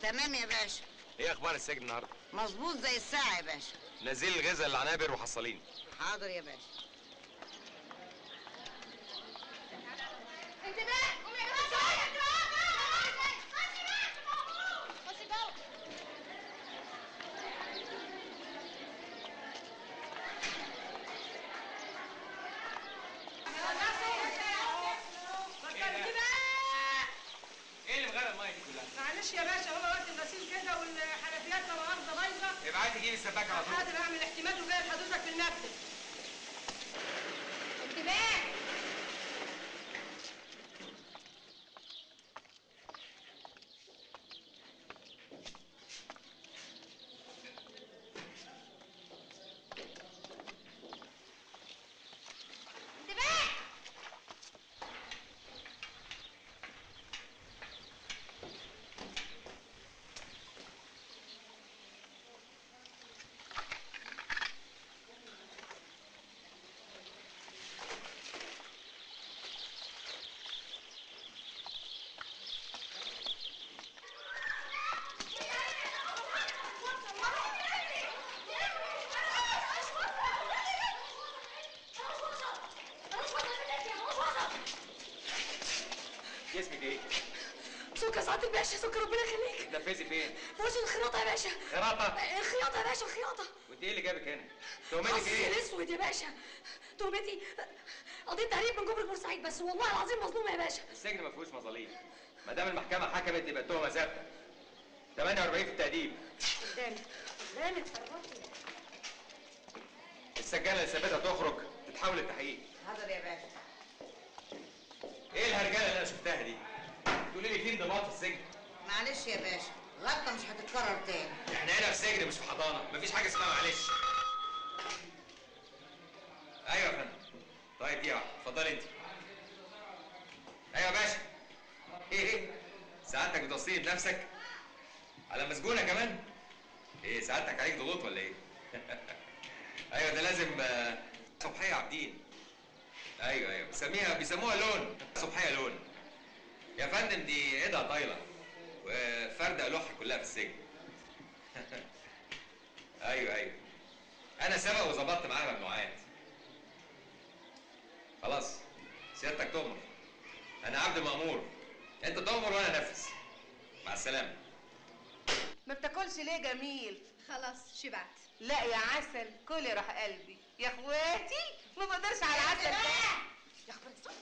تمام يا باشا ايه اخبار السجن النهارده مظبوط زي الساعة يا باشا نزيل الغذاء العنابر وحصالين حاضر يا باشا انتباه قومي يا جماعه شويه انتباه خشي جوه ايه اللي مغرق الميه دي كلها معلش يا باشا هو وقت الغسيل كده والحنفيات لو مؤاخذه بايظه ابعتي جيبي السباكه على طول حاضر اعمل احتمال وجاي لحضرتك في المكتب انتباه انتباه اسمك ايه سكر سعادة الباشا سكر ربنا يخليك تنفذي فين فرش الخياطة يا باشا خراطه الخياطة يا باشا الخياطة وانت ايه اللي جابك هنا تهمتك حظي ايه الاسود يا باشا تهمتي قضيت تهريب من جمرك بورسعيد بس والله العظيم مظلومة يا باشا السجن ما فيهوش مظاليم ما دام المحكمه حكمت يبقى التهمه ثابته 48 في التأديب قدامي قدامي اتفرجي السجانه اللي ثابتها تخرج تتحول للتحقيق حاضر يا باشا ايه الهرجله اللي انا شفتها دي تقولي لي في انضباط في السجن معلش يا باشا غلطة مش هتتكرر تاني احنا هنا في سجن مش في حضانه مفيش حاجه اسمها معلش ايوه يا فندم طيب دي واحده اتفضلي انت ايوه يا باشا ايه ايه سعادتك بتوصيني بنفسك على مسجونه كمان ايه سعادتك عليك ضغوط ولا ايه ايوه ده لازم آه، صبحيه عابدين ايوه ايوه بيسميها بيسموها لون صبحيه لون يا فندم دي ايدها طايله وفردة لوحة كلها في السجن ايوه ايوه انا سبق وظبطت معاها ممنوعات خلاص سيادتك تؤمر انا عبد مأمور انت تؤمر وانا انفذ مع السلامه ما بتاكلش ليه جميل خلاص شبعت لا يا عسل كلي راح قلبي يا اخواتي ما بقدرش على العسل ده يا خبر الصبح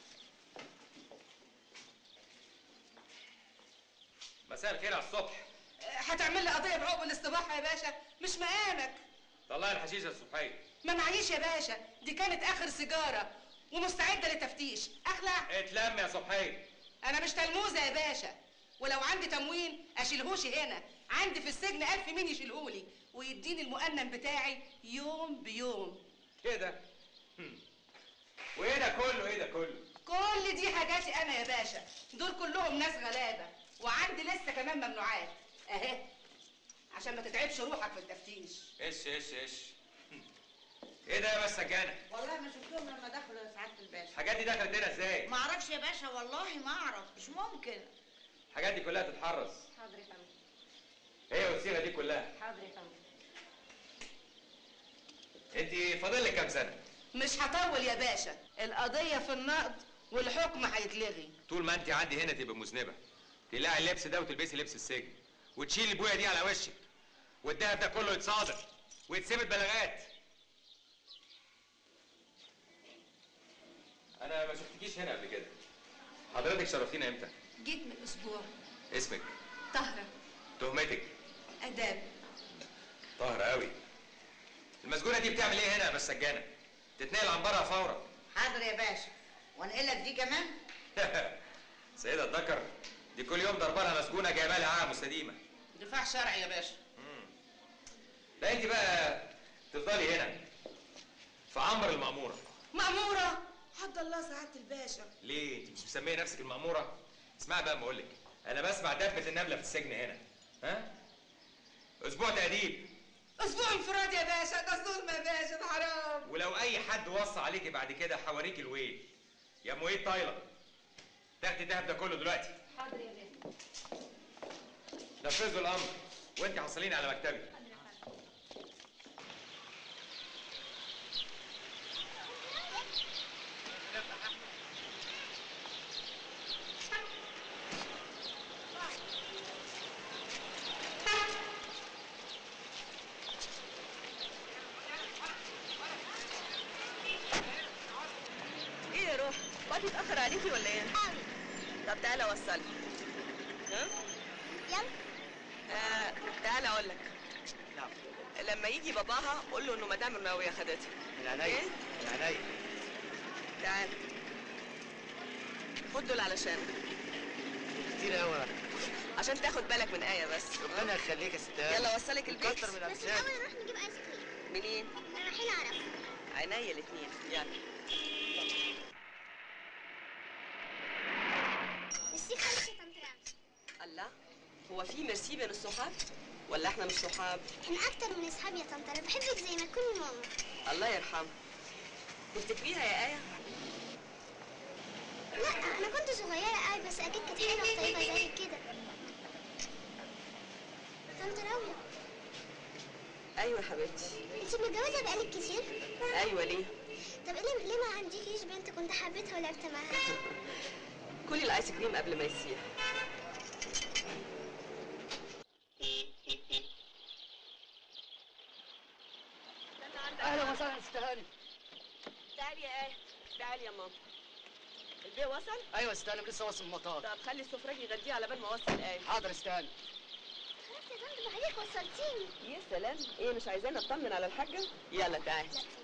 مساء الخير على الصبح هتعمل لي قضيه بعقب الاستباحه يا باشا مش مقامك طلعي الحشيشه الصبحيه ما معيش يا باشا دي كانت اخر سيجاره ومستعده لتفتيش اخلع اتلم يا صبحيه انا مش تلموذه يا باشا ولو عندي تموين اشيلهوش هنا عندي في السجن الف مين يشيلهولي ويديني المؤنن بتاعي يوم بيوم كده هم. وايه ده كله ايه ده كله كل دي حاجاتي انا يا باشا دول كلهم ناس غلابه وعندي لسه كمان ممنوعات اهي عشان ما تتعبش روحك في التفتيش ايش ايش ايش هم. ايه ده يا بس سجانه والله ما شفتهم لما دخلوا يا سعادة الباشا الحاجات دي دخلت هنا ازاي ما اعرفش يا باشا والله ما اعرف مش ممكن الحاجات دي كلها تتحرص حاضر يا فندم هي والصيغه دي كلها حاضر يا فندم انت فاضل لك كام سنه مش هطول يا باشا القضيه في النقد والحكم هيتلغي طول ما انت عندي هنا تبقى مذنبه تقلعي اللبس ده وتلبسي لبس السجن وتشيلي البويه دي على وشك والدهب ده كله يتصادر ويتثبت بلاغات انا ما شفتكيش هنا قبل كده حضرتك شرفتينا امتى جيت من اسبوع اسمك طهرة تهمتك اداب طاهره قوي المسجونه دي بتعمل ايه هنا يا بس سجانه تتنقل عن برا فورا حاضر يا باشا وانقلك دي كمان سيدة الذكر دي كل يوم ضربانها مسجونه جايبه لها عاهه مستديمه دفاع شرعي يا باشا لا انت بقى تفضلي هنا في عمر المأمورة مأمورة حد الله سعادة الباشا ليه انت مش مسميه نفسك المأمورة اسمعي بقى ما اقول لك انا بسمع دبة النملة في السجن هنا ها اسبوع تأديب اسبوع انفراد يا باشا ده ظلم يا باشا ده حرام ولو اي حد وصى عليكي بعد كده حواريك الويل يا ام ايه طايله تاخدي الدهب ده كله دلوقتي حاضر يا باشا نفذوا الامر وانت حصلين على مكتبي ايه يا روح وقت اتاخر عليكي ولا ايه طب تعالى اوصلك ها يلا آه تعالى اقول لك نعم لما يجي باباها قول له انه مدام الراويه خدتها من عينيا إيه؟ من عينيا تعال خد دول علشانك كتير قوي عشان تاخد بالك من ايه بس ربنا يخليك يا ست هاني. يلا وصلك البيت كتر من بس امثالك الاول نروح نجيب ايس كريم منين رايحين اعرف عينيا الاثنين يلا ميرسي خالص يا طنط رامي الله هو في ميرسي بين الصحاب ولا احنا مش صحاب احنا اكتر من اصحاب يا طنط انا بحبك زي ما تكوني ماما الله يرحمه تفتكريها يا ايه لا انا كنت صغيره قوي بس اكيد كانت حلوه وطيبه زي كده طنط راوية ايوه يا حبيبتي انت متجوزه بقالك كتير ايوه ليه طب ليه ليه ما عندكيش بنت كنت حبيتها ولعبت معاها كلي الايس كريم قبل ما يسيح اهلا وسهلا يا ست هاني تعالي يا ايه تعالي يا ماما البيه وصل ايوه يا ست هاني لسه واصل من المطار طب خلي السفراجي يغديه على بال ما اوصل ايه حاضر يا ست هاني خلاص يا طنط بعديك وصلتيني يا سلام ايه مش عايزانا اطمن على الحاجه يلا تعالي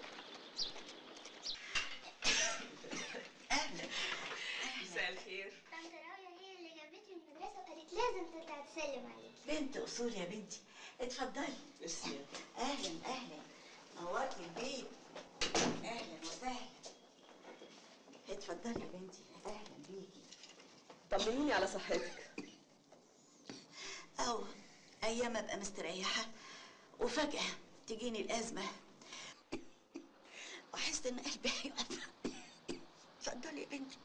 مساء الخير طنط راوية هي اللي جابتني من المدرسه وقالت لازم تطلع تسلم عليك بنت اصول يا بنتي اتفضلي ميرسي اهلا اهلا نورتي البيت اهلا وسهلا اتفضلي يا بنتي اهلا بيكي طمنيني على صحتك او ايام ابقى مستريحه وفجاه تجيني الازمه واحس ان قلبي هيقف اتفضلي يا بنتي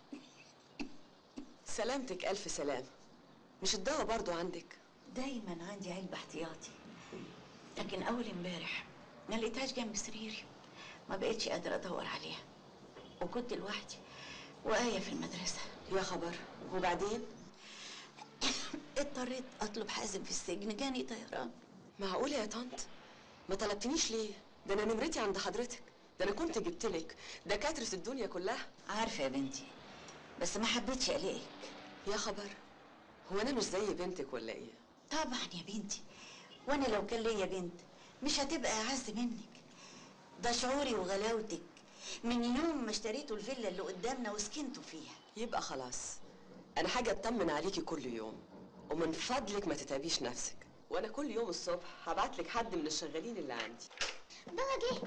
سلامتك الف سلام مش الدواء برضو عندك دايما عندي علبه احتياطي لكن اول امبارح ما لقيتهاش جنب سريري ما بقتش قادره ادور عليها وكنت لوحدي وآية في المدرسة يا خبر وبعدين اضطريت أطلب حازم في السجن جاني طيران معقوله يا طنط ما طلبتنيش ليه ده انا نمرتي عند حضرتك ده انا كنت جبتلك دكاتره الدنيا كلها عارفة يا بنتي بس ما حبيتش ألاقيك يا خبر هو انا مش زي بنتك ولا ايه طبعا يا بنتي وأنا لو كان ليا بنت مش هتبقى أعز منك ده شعوري وغلاوتك من يوم ما اشتريتوا الفيلا اللي قدامنا وسكنتوا فيها يبقى خلاص انا حاجه اطمن عليكي كل يوم ومن فضلك ما تتعبيش نفسك وانا كل يوم الصبح هبعت لك حد من الشغالين اللي عندي بابا جه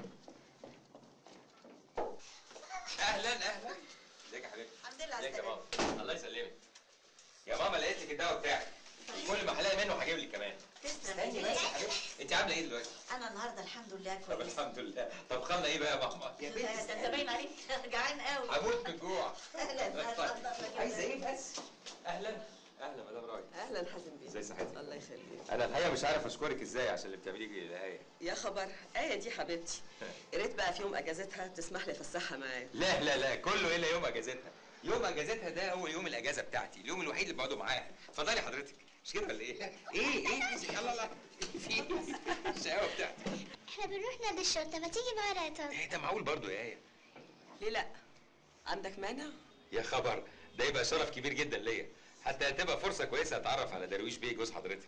اهلا اهلا ازيك يا حبيبتي الحمد لله على ازيك يا السلامة. ماما الله يسلمك يا ماما لقيت لك الدواء بتاعك كل ما هلاقي منه هجيب لك كمان تسلم استني يا بس يا بنتي. حبيبتي انت عامله ايه دلوقتي أنا النهاردة الحمد لله طب كويس الحمد لله طب خلنا ايه بقى يا ماما يا بنتي ده أنت باين عليك جعان قوي هموت من الجوع أهلا أهلا عايزه ايه بس اهلا اهلا مدام راي اهلا حازم بيه ازي صحتك الله يخليك انا الحقيقه مش عارف اشكرك ازاي عشان اللي بتعمليه لهايه يا خبر ايه دي حبيبتي يا ريت بقى في يوم اجازتها تسمح لي افسحها معايا لا لا لا كله الا يوم اجازتها يوم اجازتها ده اول يوم الاجازه بتاعتي اليوم الوحيد اللي بقعده معاها اتفضلي حضرتك مش كده ولا ايه ايه ايه يلا لا في إيه؟ الشقاوه بتاعتي احنا بنروح نادي الشرطه ما تيجي معانا يا طنط ايه ده معقول برضو يا ايه ليه لا عندك مانع يا خبر ده يبقى شرف كبير جدا ليا حتى هتبقى فرصه كويسه اتعرف على درويش بيه جوز حضرتك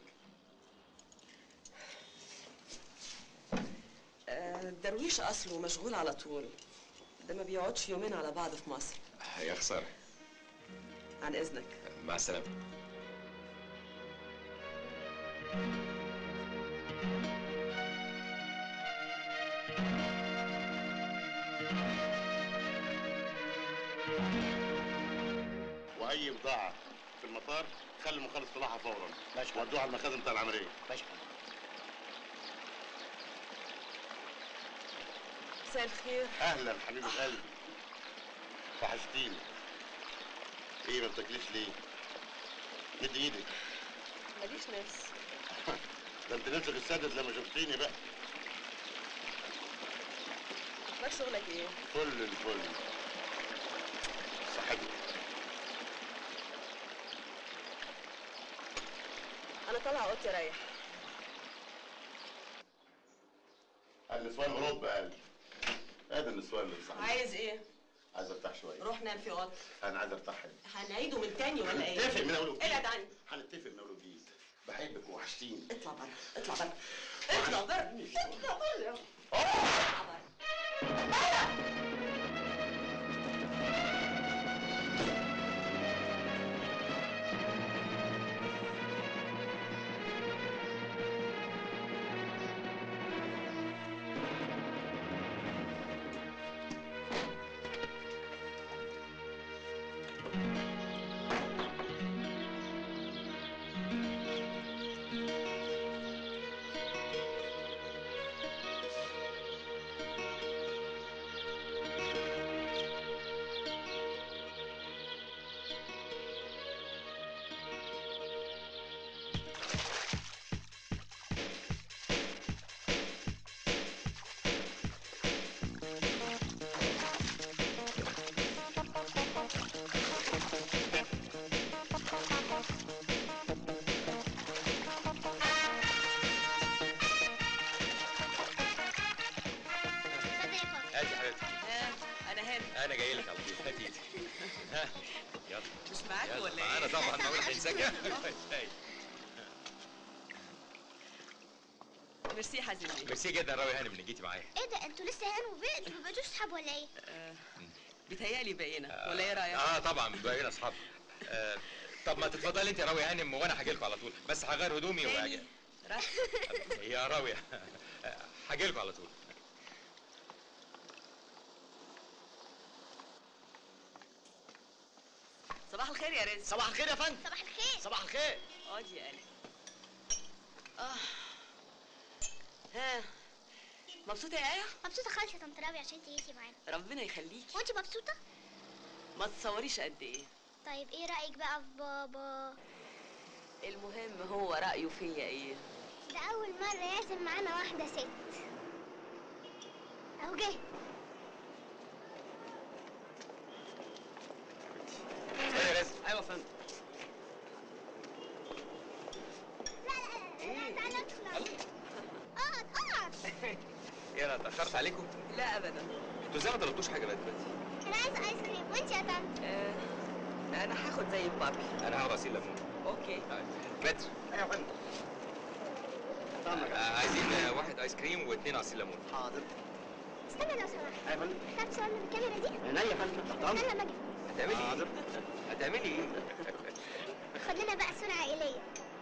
آه، درويش اصله مشغول على طول ده ما بيقعدش يومين على بعض في مصر يا خساره عن اذنك مع السلامه واي بضاعه في المطار خلي المخلص طلعها فورا ماشي ودوها على المخازن بتاع العمليه ماشي مساء الخير اهلا حبيبه قلبي وحشتيني ايه ما بتاكليش ليه مد ايدك ماليش نفس ده انت نفسك السادس لما شفتيني بقى لك شغلك ايه؟ فل الفل صحتك انا طالعه اوضتي اريح النسوان اوروبا قال ادي النسوان اللي صحيح عايز ايه؟ عايز ارتاح شويه روح نام في اوضتك انا عايز ارتاح هنا هنعيده من تاني ولا ايه؟ هنتفق من اول وجديد ابعد عني هنتفق من اول وجديد بحبك وحشتيني اطلع بره اطلع بره اطلع بره اطلع بره هاتي يا حبيبتي انا هنا انا جاي لك على طول هاتي ايدي ها يلا مش معاك يلا ولا ايه؟ معانا طبعا معقول هنساك هاي. ميرسي حبيبي ميرسي جدا راوي هانم انك جيتي معايا ايه ده انتوا لسه هان وبيه انتوا ما بقيتوش صحاب ولا ايه؟ بيتهيألي باينه ولا ايه رايك؟ اه طبعا بقينا اصحاب آه طب ما تتفضلي انت يا راوي هانم وانا هاجي لكم على طول بس هغير هدومي وهاجي راح يا راوية هاجي لكم على طول صباح الخير يا رزق صباح الخير يا فندم صباح الخير صباح الخير اقعد يا قلبي اه ها مبسوطة يا آية؟ مبسوطة خالص يا طنط راوي عشان انت جيتي معانا ربنا يخليكي وانت مبسوطة؟ ما تصوريش قد ايه طيب ايه رأيك بقى في بابا؟ المهم هو رأيه فيا ايه ده أول مرة يعزم معانا واحدة ست أهو جه يا رزق ايوه فندم لا لا لا لا تعالى ادخل اقعد اقعد ايه انا اتاخرت عليكم لا ابدا انتوا ازاي ما طلبتوش حاجه لغايه دلوقتي انا عايز ايس كريم وانت يا طنط آه انا هاخد زي البابي انا هاخد عصير ليمون اوكي بدر ايوه يا فندم آه، عايزين آه، واحد ايس كريم واثنين عصير ليمون حاضر استنى لو سمحت ايوه يا فندم تعرف تصورنا بالكاميرا دي؟ عينيا يا فندم تحت امرك استنى لما اجي هتعملي حاضر ايه هتعملي ايه خد لنا بقى صورة عائلية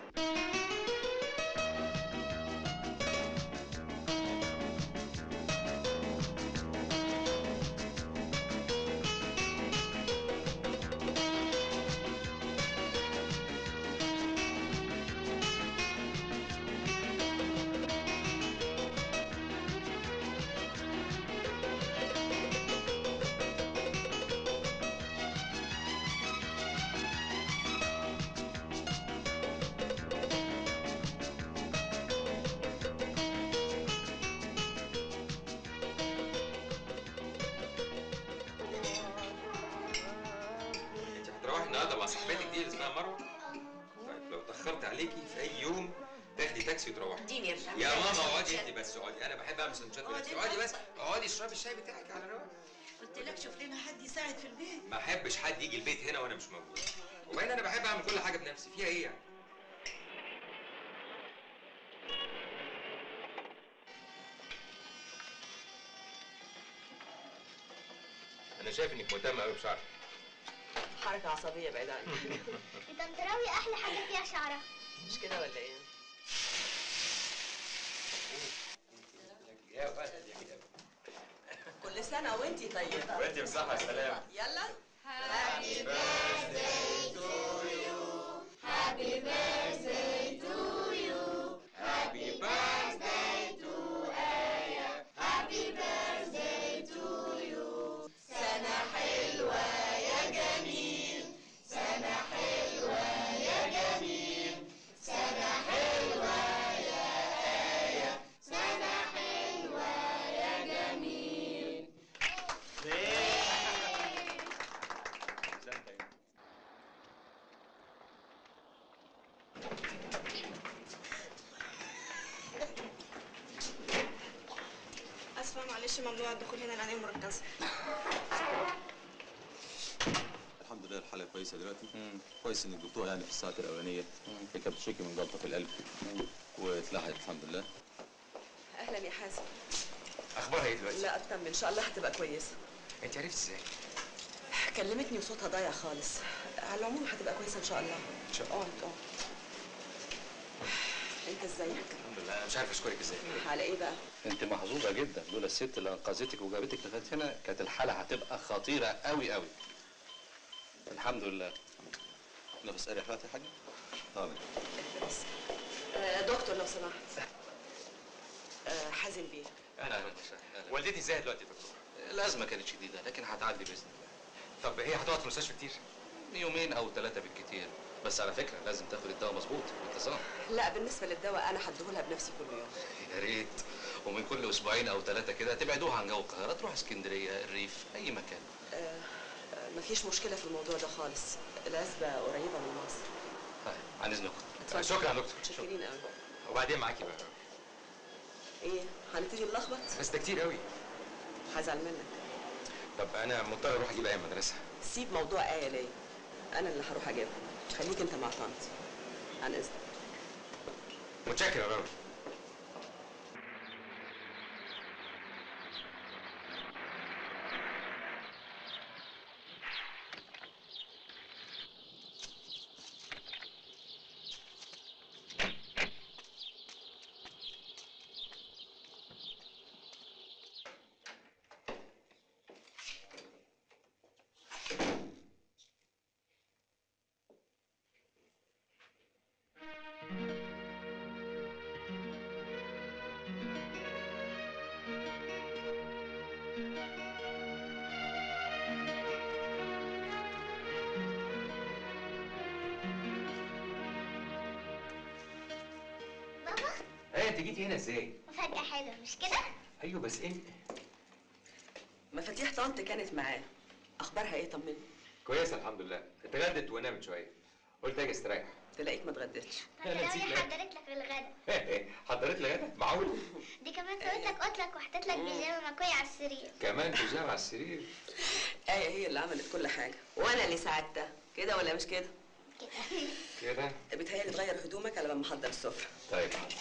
انت هتروحي النهارده مع صاحبتك دي اللي اسمها مروه طيب لو اتاخرت عليكي في اي يوم تاخدي تاكسي وتروحي اديني يا يا ماما اقعدي انت بس اقعدي انا بحب اعمل سندوتشات بس اقعدي بس اقعدي اشربي الشاي بتاعك على رواق قلت لك شوف لنا حد يساعد في البيت ما احبش حد يجي البيت هنا وانا مش موجود وبعدين انا بحب اعمل كل حاجه بنفسي فيها ايه يعني انا شايف انك مهتمه قوي بشعرك حركة عصبية بعيد عني طنط راوي أحلى حاجة فيها شعرها مش كده ولا ايه؟ يا ولد يا كده كل سنة وانتي طيبة وانت بصحه وسلامه يلا Happy birthday to Aya. Happy birthday to you. سنة حلوة يا جميل سنة حلوة يا جميل سنة حلوة يا معلش ممنوع الدخول هنا العنايه مركزه الحمد لله الحاله كويسه دلوقتي كويس ان الدكتور يعني في الساعه الاولانيه هي كانت بتشكي من جلطه في القلب واتلحقت الحمد لله اهلا يا حازم اخبارها ايه دلوقتي لا اطمن ان شاء الله هتبقى كويسه انت عرفتي ازاي كلمتني وصوتها ضايع خالص على العموم هتبقى كويسه ان شاء الله ان شاء الله اقعد اقعد انت ازيك الحمد لله انا مش عارف اشكرك ازاي على ايه بقى انت محظوظه جدا لولا الست اللي انقذتك وجابتك لغايه هنا كانت الحاله هتبقى خطيره قوي قوي الحمد لله نفس اريح يا حاجه اه بس آه دكتور لو سمحت آه حازم بيه اهلا وسهلا والدتي ازاي دلوقتي يا دكتور الازمه كانت شديده لكن هتعدي باذن الله طب هي هتقعد في المستشفى كتير يومين او ثلاثه بالكتير بس على فكره لازم تاخد الدواء مظبوط بانتظام لا بالنسبه للدواء انا هديهولها بنفسي كل يوم يا ريت ومن كل اسبوعين او ثلاثه كده تبعدوها عن جو القاهره تروح اسكندريه الريف اي مكان آه آه، مفيش مشكله في الموضوع ده خالص العزبه قريبه من مصر طيب عن اذنكم اتفضل. شكرا يا دكتور متشكرين قوي وبعدين معاكي بقى ايه هنبتدي نلخبط بس ده كتير قوي هزعل منك طب انا مضطر اروح اجيب اي مدرسه سيب موضوع ايه ليا انا اللي هروح اجيبها خليك انت مع طنط عن اذنك متشكر يا راجل بابا ايه انت جيتي هنا ازاي مفاجأة حلوة مش كده؟ ايوه بس انت مفاتيح طنط كانت معاه اخبارها ايه طمني كويسه الحمد لله اتغدت ونامت شويه قلت اجي استريح تلاقيك ما اتغديتش طب أنا لو نسيت هي لا. حضرت لك الغدا حضرت لي غدا معقول دي كمان سويت لك قطلك وحطيت لك بيجامة مكوية على السرير كمان بيجامه على السرير ايه هي اللي عملت كل حاجه وانا اللي ساعدتها كده ولا مش كده كده بتهيألي تغير هدومك على ما احضر السفره طيب حاضر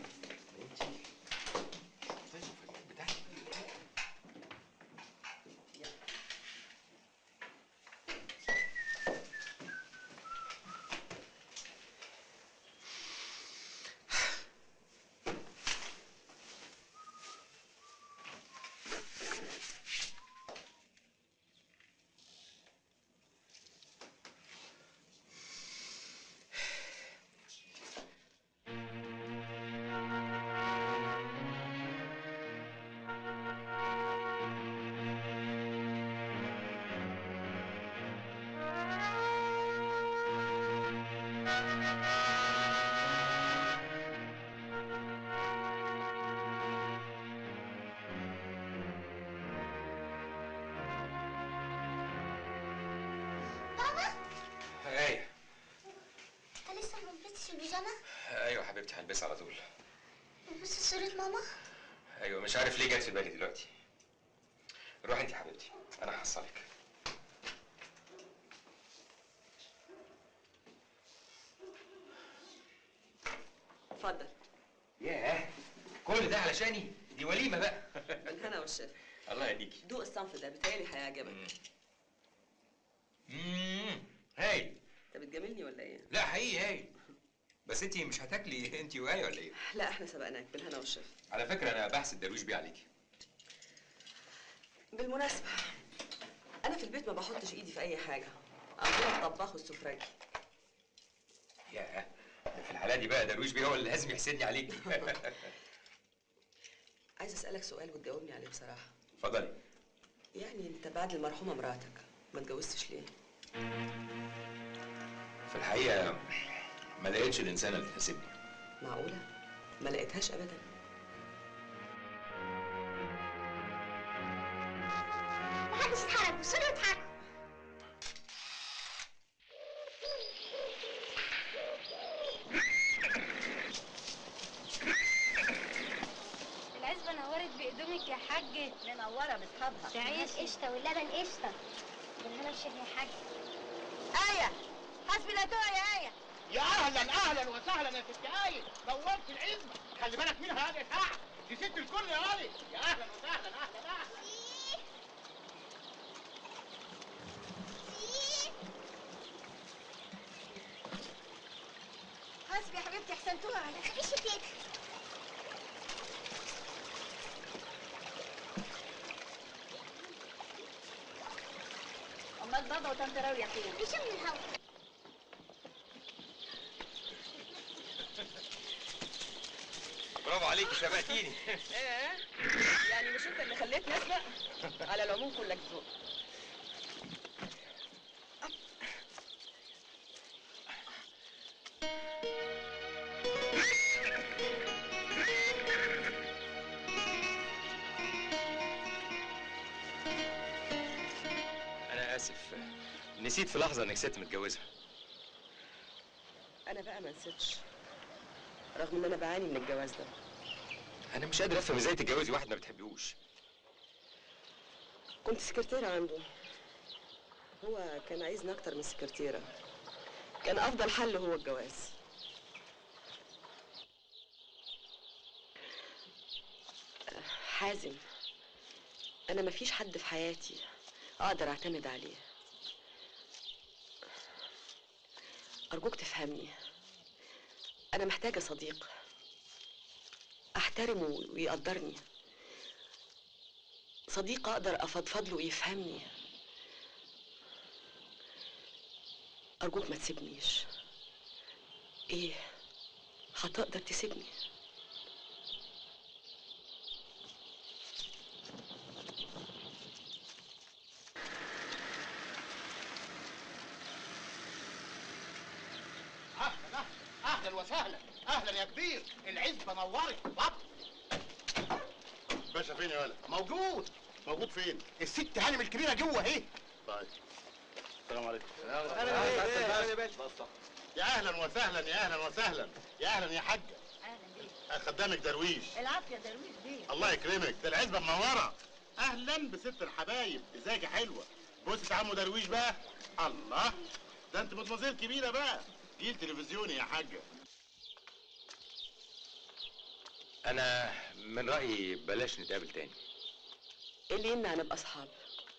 بابا ايوه انت لسه ما لبستش البيجامة؟ ايوه حبيبتي هلبسها على طول لبست صورة ماما؟ ايوه مش عارف ليه جت في بالي دلوقتي روحي انت يا حبيبتي انا هحصلك اتفضل ياه كل ده علشاني دي وليمه بقى بالهنا والشفا الله يهديكي دوق الصنف ده بتهيألي هيعجبك امم هايل انت بتجاملني ولا ايه؟ لا حقيقي هايل بس انت مش هتاكلي انت وآية ولا ايه؟ لا احنا سبقناك بالهنا والشفا على فكره انا بحسد درويش بيه عليكي بالمناسبة أنا في البيت ما بحطش إيدي في أي حاجة عندنا الطباخ والسفراجي ياه ده في الحاله دي بقى درويش بيه هو اللي لازم يحسدني عليكي عايز أسألك سؤال وتجاوبني عليه بصراحة اتفضلي يعني أنت بعد المرحومة مراتك ما اتجوزتش ليه؟ في الحقيقه ما لقيتش الانسان اللي تناسبني معقولة؟ ما لقيتهاش أبدا محدش يتحرك بصوا له اضحكوا العزبة نورت بقدومك يا حاجة منورة باصحابها تعيش قشطة واللبن قشطة بالهنا والشفا يا حاج آية حسبي لا تقع يا آية يا اهلا اهلا وسهلا يا ست آية نورت العزبة خلي بالك منها يا ساعة دي ست الكل يا غالي يا اهلا وسهلا اهلا اهلا حسبي يا حبيبتي احسن تقع ما تخافيش يا تيتا امال بابا وطنط راوية فين بيشم الهوا برافو عليكي سبقتيني ايه يعني مش انت اللي خليتني اسبق على العموم كلك ذوق انا اسف نسيت في لحظه انك ست متجوزه انا بقى ما نسيتش رغم ان انا بعاني من الجواز ده انا مش قادر افهم ازاي تتجوزي واحد ما بتحبيهوش كنت سكرتيرة عنده هو كان عايزني اكتر من سكرتيرة كان افضل حل هو الجواز حازم انا مفيش حد في حياتي اقدر اعتمد عليه ارجوك تفهمني انا محتاجة صديق احترمه ويقدرني صديق اقدر افضفض له ويفهمني ارجوك ما تسيبنيش ايه هتقدر تسيبني اهلا اهلا وسهلا اهلا يا كبير العزبة نورت بط باشا فين يا ولد موجود موجود فين الست هانم الكبيرة جوه اهي طيب السلام عليكم اهلا يا اهلا وسهلا يا اهلا وسهلا يا اهلا يا حاجه اهلا بيك خدامك درويش العافية درويش بيه الله يكرمك ده العزبه منوره اهلا بست الحبايب ازيك يا حلوه بص يا عمو درويش بقى الله ده انت مدمزيل كبيره بقى جيل تلفزيوني يا حاجه انا من رايي بلاش نتقابل تاني ايه اللي يمنع نبقى اصحاب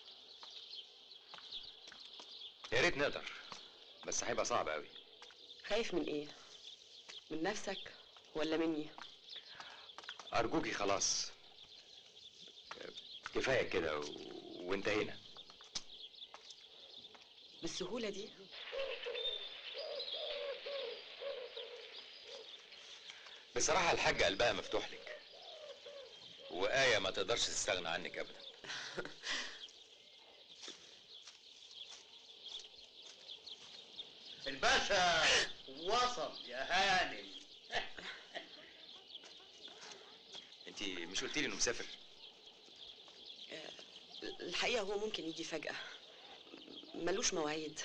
يا ريت نقدر بس هيبقى صعب قوي خايف من ايه من نفسك ولا مني ارجوكي خلاص كفايه كده و... وانتهينا بالسهولة دي بصراحه الحاجه قلبها مفتوح لك وآية ما تقدرش تستغنى عنك ابدا الباشا وصل يا هانم انت مش قلتي لي انه مسافر الحقيقة هو ممكن يجي فجأة ملوش مواعيد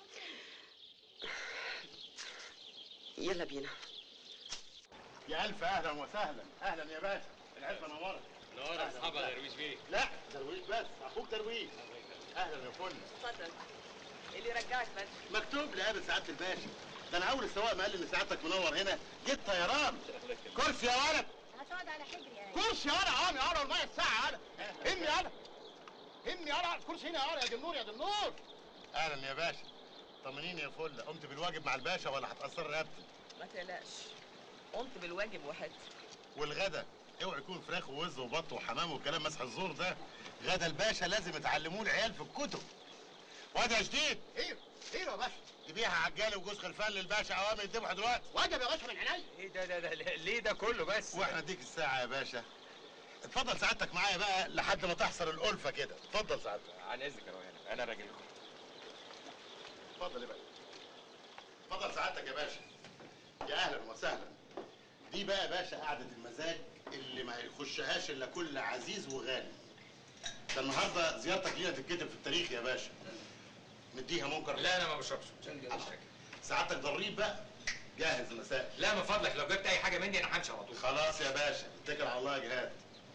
يلا بينا يا الف اهلا وسهلا اهلا يا باشا العزبه نورت نور اصحابها درويش بيه لا درويش بس اخوك درويش اهلا يا فل اتفضل اللي يرجعك بس مكتوب لي قابل سعاده الباشا ده انا اول السواق ما قال لي ان سعادتك منور هنا جيت طيران كرسي يا ولد هتقعد على حجري يا كرسي انا عامي انا الميه الساعه انا همي انا همي انا الكرسي هنا انا يا دي النور يا دي النور اهلا يا باشا طمنيني يا فل قمت بالواجب مع الباشا ولا هتاثر رقبتي ما تقلقش قمت بالواجب وحدت والغدا اوعى يكون فراخ ووز وبط وحمام وكلام مسح الزور ده غدا الباشا لازم يتعلموه العيال في الكتب واد يا جديد ايه ايه يا باشا تبيعها عجالي وجوز خلفان للباشا اوامر يذبحوا دلوقتي واجب يا باشا من عينيا ايه ده ده ده ليه ده كله بس واحنا نديك الساعه يا باشا اتفضل سعادتك معايا بقى لحد ما تحصل الالفه كده اتفضل سعادتك عن اذنك يا روحاني انا راجل اتفضل يا باشا اتفضل سعادتك يا باشا يا اهلا وسهلا دي بقى يا باشا قعده المزاج اللي ما يخشهاش الا كل عزيز وغالي ده النهارده زيارتك لينا تتكتب في التاريخ يا باشا نديها منكر لا انا ما بشربش سعادتك ضريب بقى جاهز المساء لا من فضلك لو جبت اي حاجه مني انا همشي على طول خلاص يا باشا اتكل على الله يا جهاد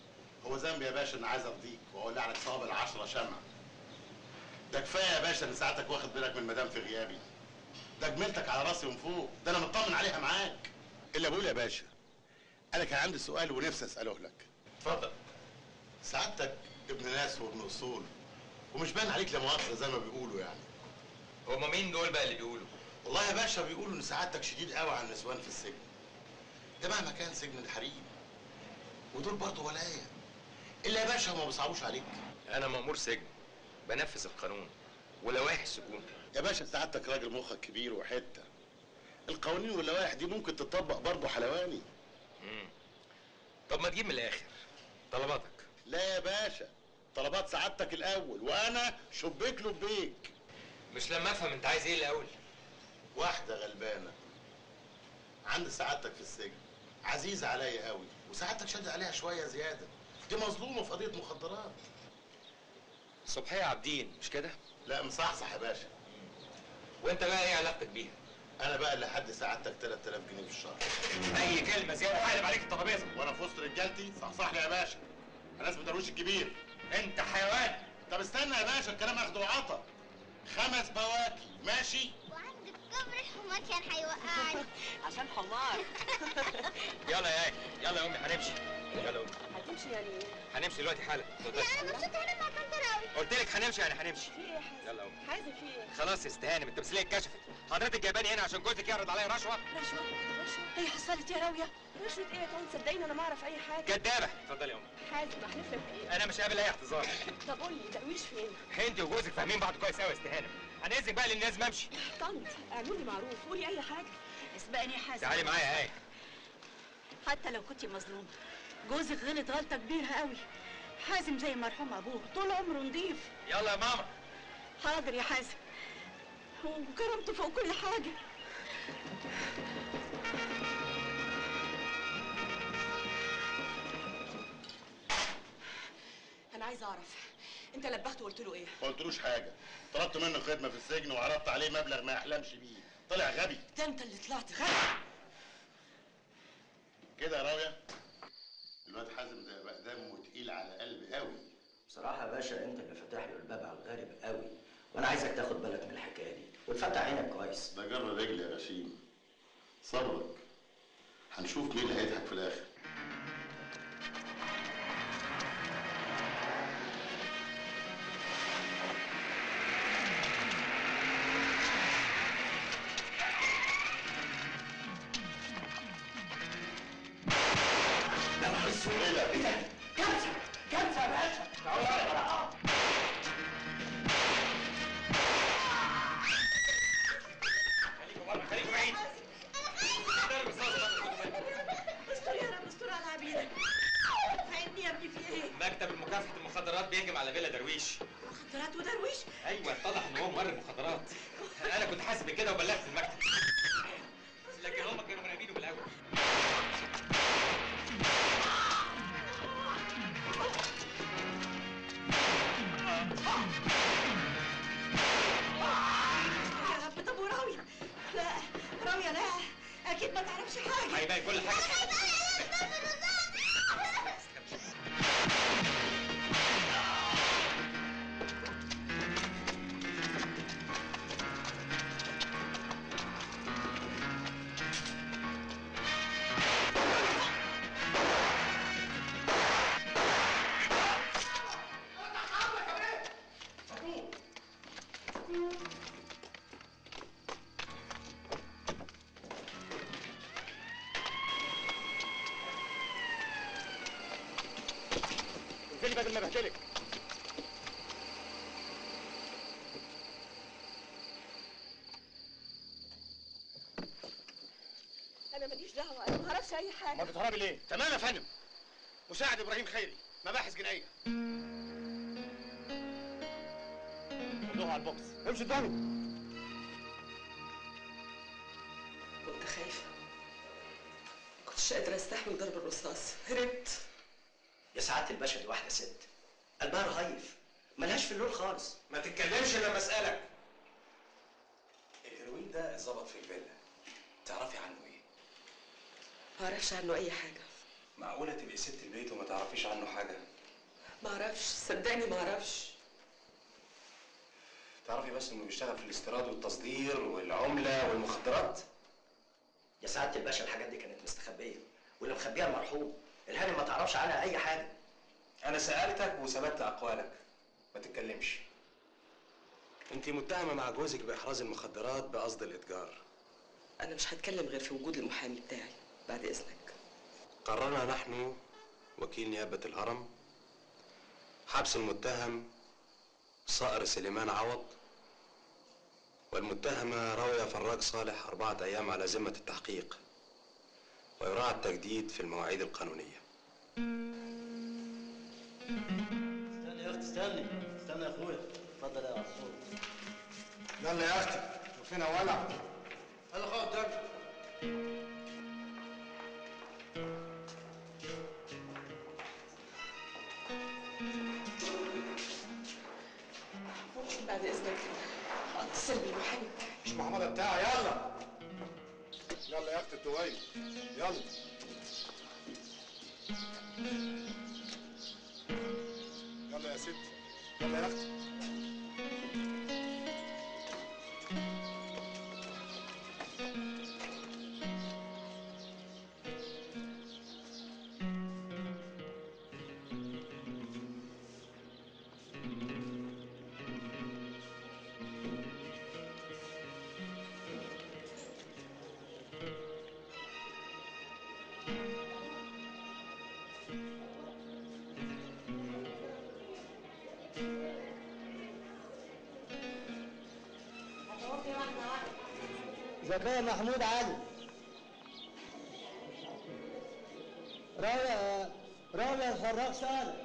هو ذنبي يا باشا ان عايز ارضيك واولع لك صواب العشرة شمع ده كفايه يا باشا ان ساعتك واخد بالك من المدام في غيابي ده جميلتك على راسي من فوق ده انا مطمن عليها معاك الا بقول يا باشا انا كان عندي سؤال ونفسي اساله لك اتفضل سعادتك ابن ناس وابن اصول ومش باين عليك لا مؤاخذه زي ما بيقولوا يعني هما مين دول بقى اللي بيقولوا والله يا باشا بيقولوا ان سعادتك شديد قوي على النسوان في السجن ده مهما كان سجن الحريم ودول برضه ولايه الا يا باشا ما بيصعبوش عليك انا مأمور سجن بنفذ القانون ولوائح السجون يا باشا سعادتك راجل مخك كبير وحته القوانين واللوائح دي ممكن تطبق برضه حلواني مم. طب ما تجيب من الاخر طلباتك لا يا باشا طلبات سعادتك الاول وانا شبيك لبيك مش لما افهم انت عايز ايه الاول واحده غلبانه عند سعادتك في السجن عزيزه عليا قوي وسعادتك شادد عليها شويه زياده دي مظلومه في قضيه مخدرات صبحيه عابدين مش كده لا مصحصح يا باشا وانت بقى ايه علاقتك بيها انا بقى اللي حد سعادتك 3000 جنيه في الشهر اي كلمه زياده هقلب عليك الترابيزه وانا في وسط رجالتي صحصح لي يا باشا انا اسمي درويش الكبير انت حيوان طب استنى يا باشا الكلام اخده وعطا خمس بواكي ماشي وعندك كبر الحمار كان هيوقعني عشان حمار يلا يا ايه يلا يا امي هنمشي يلا يا امي هتمشي يعني ايه؟ هنمشي دلوقتي حالا لا انا مبسوطه هنا مع كنتراوي قلت لك هنمشي يعني هنمشي في ايه يا حازم؟ يلا يا امي حازم في ايه؟ خلاص يا استهانم التمثيليه اتكشفت حضرتك جايباني هنا عشان جوزك يعرض عليا رشوه رشوة رشوة هي حصلت يا راوية رشوة ايه يا طنط صدقيني انا ما اعرف اي حاجة كدابه اتفضلي يا امي حازم احلف لك بايه؟ انا مش قابل اي اعتذار طب قول لي درويش فين؟ انت وجوزك فاهمين بعض كويس قوي يا استهانم انا اذنك بقى لان لازم امشي طنط اعملوا لي معروف قولي اي حاجة اسبقني يا حازم تعالي معايا يا ايه حتى لو كنت مظلومة جوزك غلط غلطة كبيرة قوي حازم زي مرحوم أبوه طول عمره نضيف يلا يا ماما حاضر يا حازم وكرمته فوق كل حاجة انا عايزة اعرف انت لبخت وقلت له ايه؟ ما قلتلوش حاجه طلبت منه خدمه في السجن وعرضت عليه مبلغ ما يحلمش بيه طلع غبي ده انت اللي طلعت غبي كده يا راويه الواد حازم ده بقى دمه تقيل على قلبي قوي بصراحة يا باشا أنت اللي فاتح له الباب على الغارب قوي وأنا عايزك تاخد بالك من الحكاية دي وتفتح عينك كويس ده جر رجل يا غشيم صبرك هنشوف مين اللي هيضحك في الاخر ايه ده؟ ايه ده؟ كارثه كارثه يا باشا خليكوا بره خليكوا بعيد ضرب الصوص استر يا رب استر على عبيدك فهمني يا ابني في ايه؟ مكتب مكافحه المخدرات بيهجم على فيلا درويش مخدرات ودرويش ايوه اتضح ان هو مورد مخدرات انا كنت حاسس بكده وبلغت المكتب لكن هم كانوا مراقبينه من الاول يا رب طب وراوية لا راوية لا اكيد ما تعرفش حاجة هيبان كل حاجه انزلي بدل ما بهدلك انا ماليش دعوة انا ما اعرفش اي حاجة ما بتهربي ليه؟ تمام يا فندم مساعد ابراهيم خيري مباحث جنائيه خدوها على البوكس امشي قدامي كنت خايفة ما كنتش قادرة استحمل ضرب الرصاص هربت يا سعادة الباشا دي واحدة ست قلبها رهيف ملهاش في اللون خالص ما تتكلمش لما اسالك الهيروين ده اتظبط في الفيلا تعرفي عنه ايه؟ ما اعرفش عنه اي حاجة معقولة تبقي ست البيت وما تعرفيش عنه حاجة؟ معرفش صدقني معرفش تعرفي بس انه بيشتغل في الاستيراد والتصدير والعمله والمخدرات يا سعاده الباشا الحاجات دي كانت مستخبيه واللي مخبيها المرحوم الهانم ما تعرفش عنها اي حاجه انا سالتك وثبت اقوالك ما تتكلمش انت متهمه مع جوزك باحراز المخدرات بقصد الاتجار انا مش هتكلم غير في وجود المحامي بتاعي بعد اذنك قررنا نحن وكيل نيابه الهرم حبس المتهم صائر سليمان عوض والمتهمة راوية فراج صالح أربعة أيام على ذمة التحقيق ويراعى التجديد في المواعيد القانونية استنى يا اختي استني استنى يا اخويا اتفضل يا عصفور يلا يا اختي وفينا ولع يلا خد قدامي ممكن بعد اذنك اتصل بالمحامي بتاعي مش محمد بتاعي يلا يلا يا اختي التوية يلا يلا يا ستي يلا يا اختي زكريا محمود علي راوية راوية فراغ صالح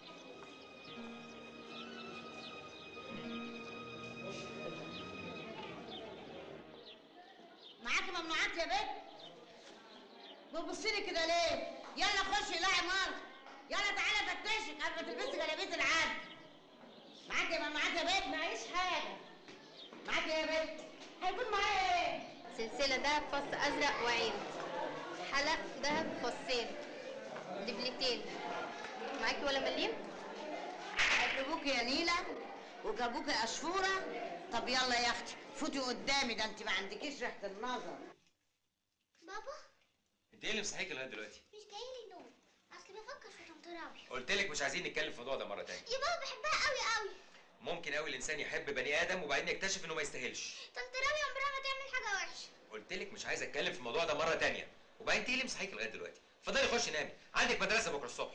معاكي ممنوعات يا بنت بتبصيلي كده ليه يلا خشي لا عمار يلا تعالى فتشك قبل ما تلبسي جلابيه العاد معاكي ممنوعات يا بنت معيش حاجه معاكي يا بنت هيكون معايا ايه سلسلة دهب فص أزرق وعين حلق دهب فصين دبلتين معاكي ولا مليم؟ جابوكي يا نيلة وجابوكي أشفورة طب يلا يا أختي فوتي قدامي ده أنت ما عندكيش ريحة النظر بابا انت ايه اللي مصحيك لغايه دلوقتي؟ مش جايلي نوم اصل بفكر في طنطراوي قلت لك مش عايزين نتكلم في الموضوع ده مره تانية يا بابا بحبها قوي قوي ممكن قوي الانسان يحب بني ادم وبعدين يكتشف انه ما يستاهلش طنطراوي عمرها ما تعمل حاجه وحشه قلت لك مش عايز اتكلم في الموضوع ده مره تانية وبعدين انت ايه اللي مصحيك لغايه دلوقتي؟ اتفضلي خشي نامي عندك مدرسه بكره الصبح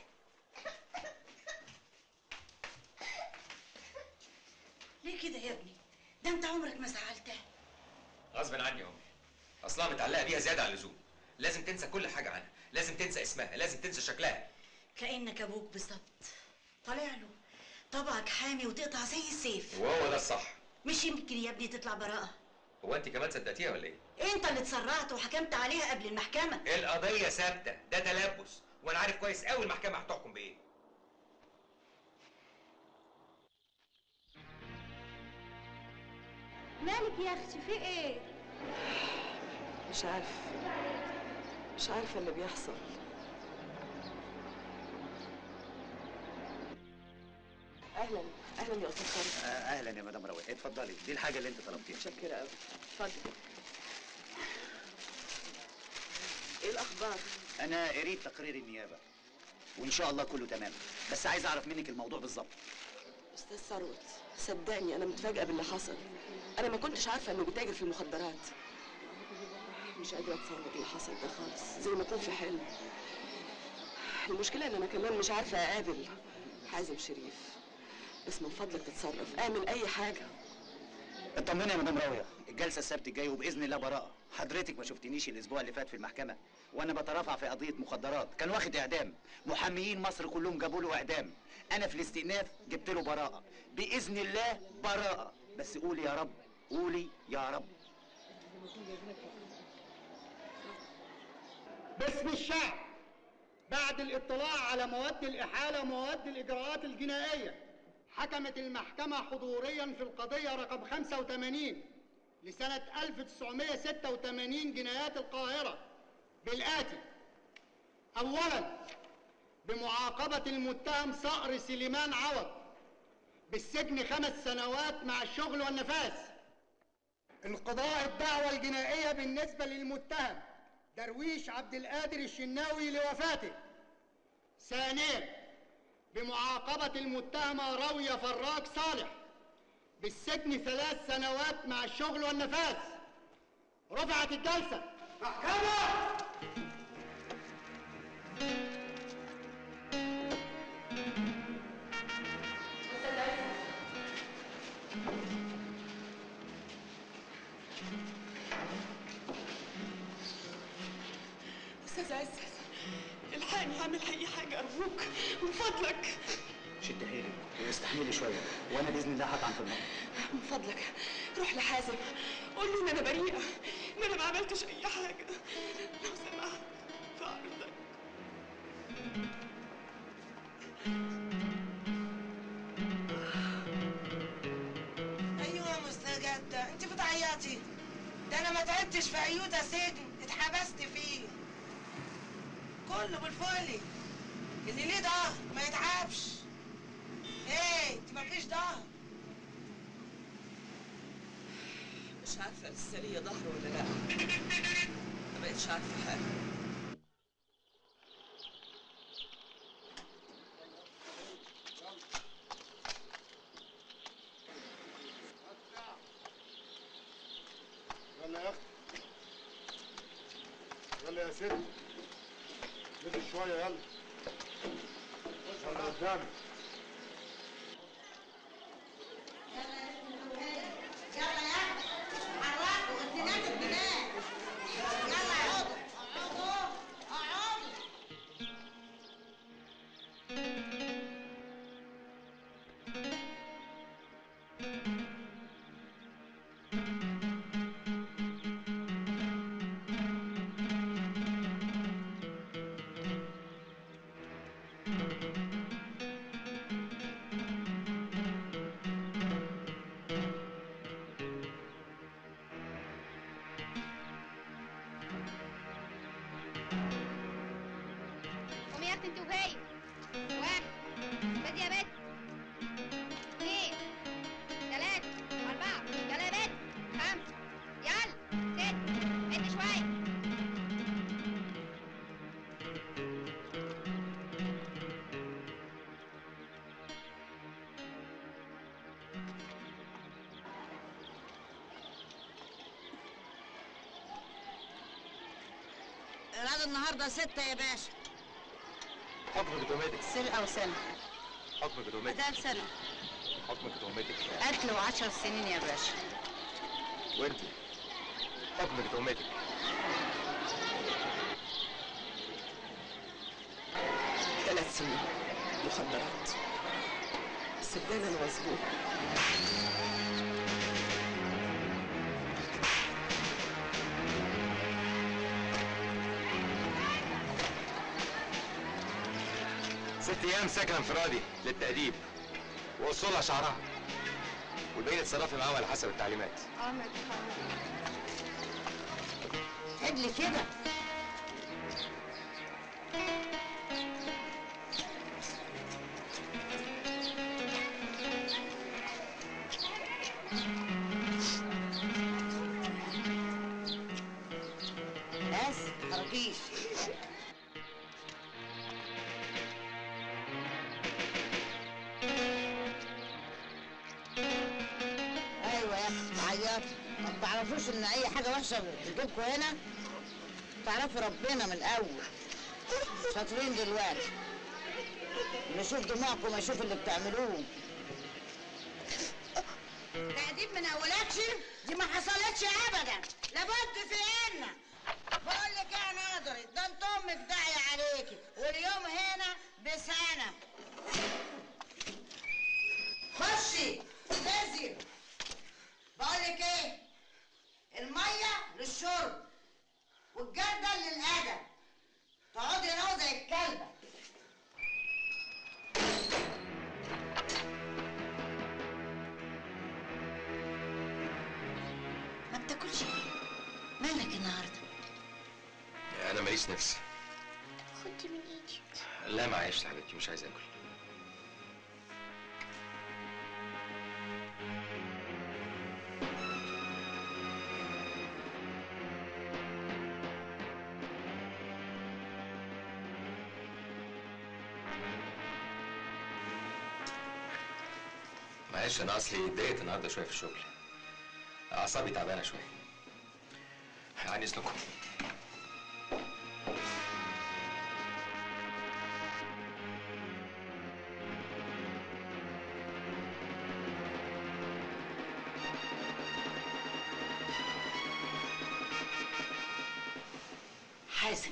ليه كده يا ابني ده انت عمرك ما زعلتها غصب عني يا امي اصلها متعلقه بيها زياده عن اللزوم لازم تنسى كل حاجه عنها لازم تنسى اسمها لازم تنسى شكلها كانك ابوك بالظبط طالع له طبعك حامي وتقطع زي السيف وهو ده الصح مش يمكن يا ابني تطلع براءه هو انت كمان صدقتيها ولا ايه؟ انت اللي اتسرعت وحكمت عليها قبل المحكمه القضيه ثابته ده تلبس وانا عارف كويس قوي المحكمه هتحكم بايه مالك يا اختي في ايه مش عارف مش عارفه اللي بيحصل اهلا اهلا يا استاذ خالد اهلا يا مدام روي اتفضلي دي الحاجه اللي انت طلبتيها متشكره قوي اتفضل ايه الاخبار انا قريت تقرير النيابه وان شاء الله كله تمام بس عايز اعرف منك الموضوع بالظبط استاذ ثروت صدقني انا متفاجئه باللي حصل انا ما كنتش عارفه انه بيتاجر في المخدرات مش قادره اتصور اللي حصل ده خالص زي ما يكون في حلم المشكله ان انا كمان مش عارفه اقابل حازم شريف بس من فضلك تتصرف اعمل اي حاجه اطمني يا مدام راويه الجلسه السبت الجاي وباذن الله براءه حضرتك ما شفتنيش الاسبوع اللي فات في المحكمه وانا بترافع في قضيه مخدرات كان واخد اعدام محاميين مصر كلهم جابوا له اعدام انا في الاستئناف جبت له براءه باذن الله براءه بس قولي يا رب قولي يا رب باسم الشعب بعد الاطلاع على مواد الإحالة ومواد الإجراءات الجنائية حكمت المحكمة حضوريا في القضية رقم 85 لسنة 1986 جنايات القاهرة بالآتي أولا بمعاقبة المتهم صقر سليمان عوض بالسجن خمس سنوات مع الشغل والنفاذ انقضاء الدعوة الجنائية بالنسبة للمتهم درويش عبد القادر الشناوي لوفاته ثانيا بمعاقبة المتهمة راوية فراج صالح بالسجن ثلاث سنوات مع الشغل والنفاذ رفعت الجلسة محكمة استاذ عزت الحقني اعمل اي حاجه ارجوك من فضلك شد حيلك واستحملي شويه وانا باذن الله هطعن في النار من فضلك روح لحازم قول له ان انا بريئه ان انا ما عملتش اي حاجه لو سمحت في عرضك ايوه مستجدة انت بتعيطي ده انا ما تعبتش في ايوتا سجن اتحبست فيه كله بالفولي اللي ليه ظهر ما يتعبش ايه انت مالكيش ظهر مش عارفه لسه ليا ظهر ولا لا ما بقتش عارفه حاجه يلا يا اختي يلا يا ست بدل شويه يلا يلا قدامي يلا يا حركوا الزناد البنات يلا اقعدوا اقعدوا اقعدوا قومي يا اختي انت وهي واحد بدي يا بنت اثنين ثلاثة أربعة يلا يا بنت خمسة يلا ست عد شوية الغدا النهارده ستة يا باشا حكمك اتوماتيك سرقة وسنة حكمك اتوماتيك أدام سنة حكمك اتوماتيك قتل وعشر سنين يا باشا وانت حكمك اتوماتيك ثلاث سنين مخدرات صدقني انا مظبوط ست ايام سكن انفرادي للتأديب ووصلها شعرها والباقي اتصرفي معاهم على حسب التعليمات اه ما عدل كده بس متحركيش ايوه يا اخي عيطي ما تعرفوش ان اي حاجه وحشه بتجيبكوا هنا تعرفوا ربنا من الاول شاطرين دلوقتي اللي يشوف دموعكم يشوف اللي بتعملوه تأديب من اولادش دي ما حصلتش ابدا لابد في ان بقول لك يا ناظري ده انت امك داعيه عليكي واليوم هنا بسنه خشي نزل بقول لك ايه الميه للشرب والجردل للادب تقعدي هنا زي الكلبه ما بتاكلش ليه؟ مالك النهارده؟ انا ماليش نفسي خدي من ايدي لا معلش يا حبيبتي مش عايز اكل معلش انا اصلي اتضايقت النهارده شويه في الشغل اعصابي تعبانه شويه عن اذنكم حازم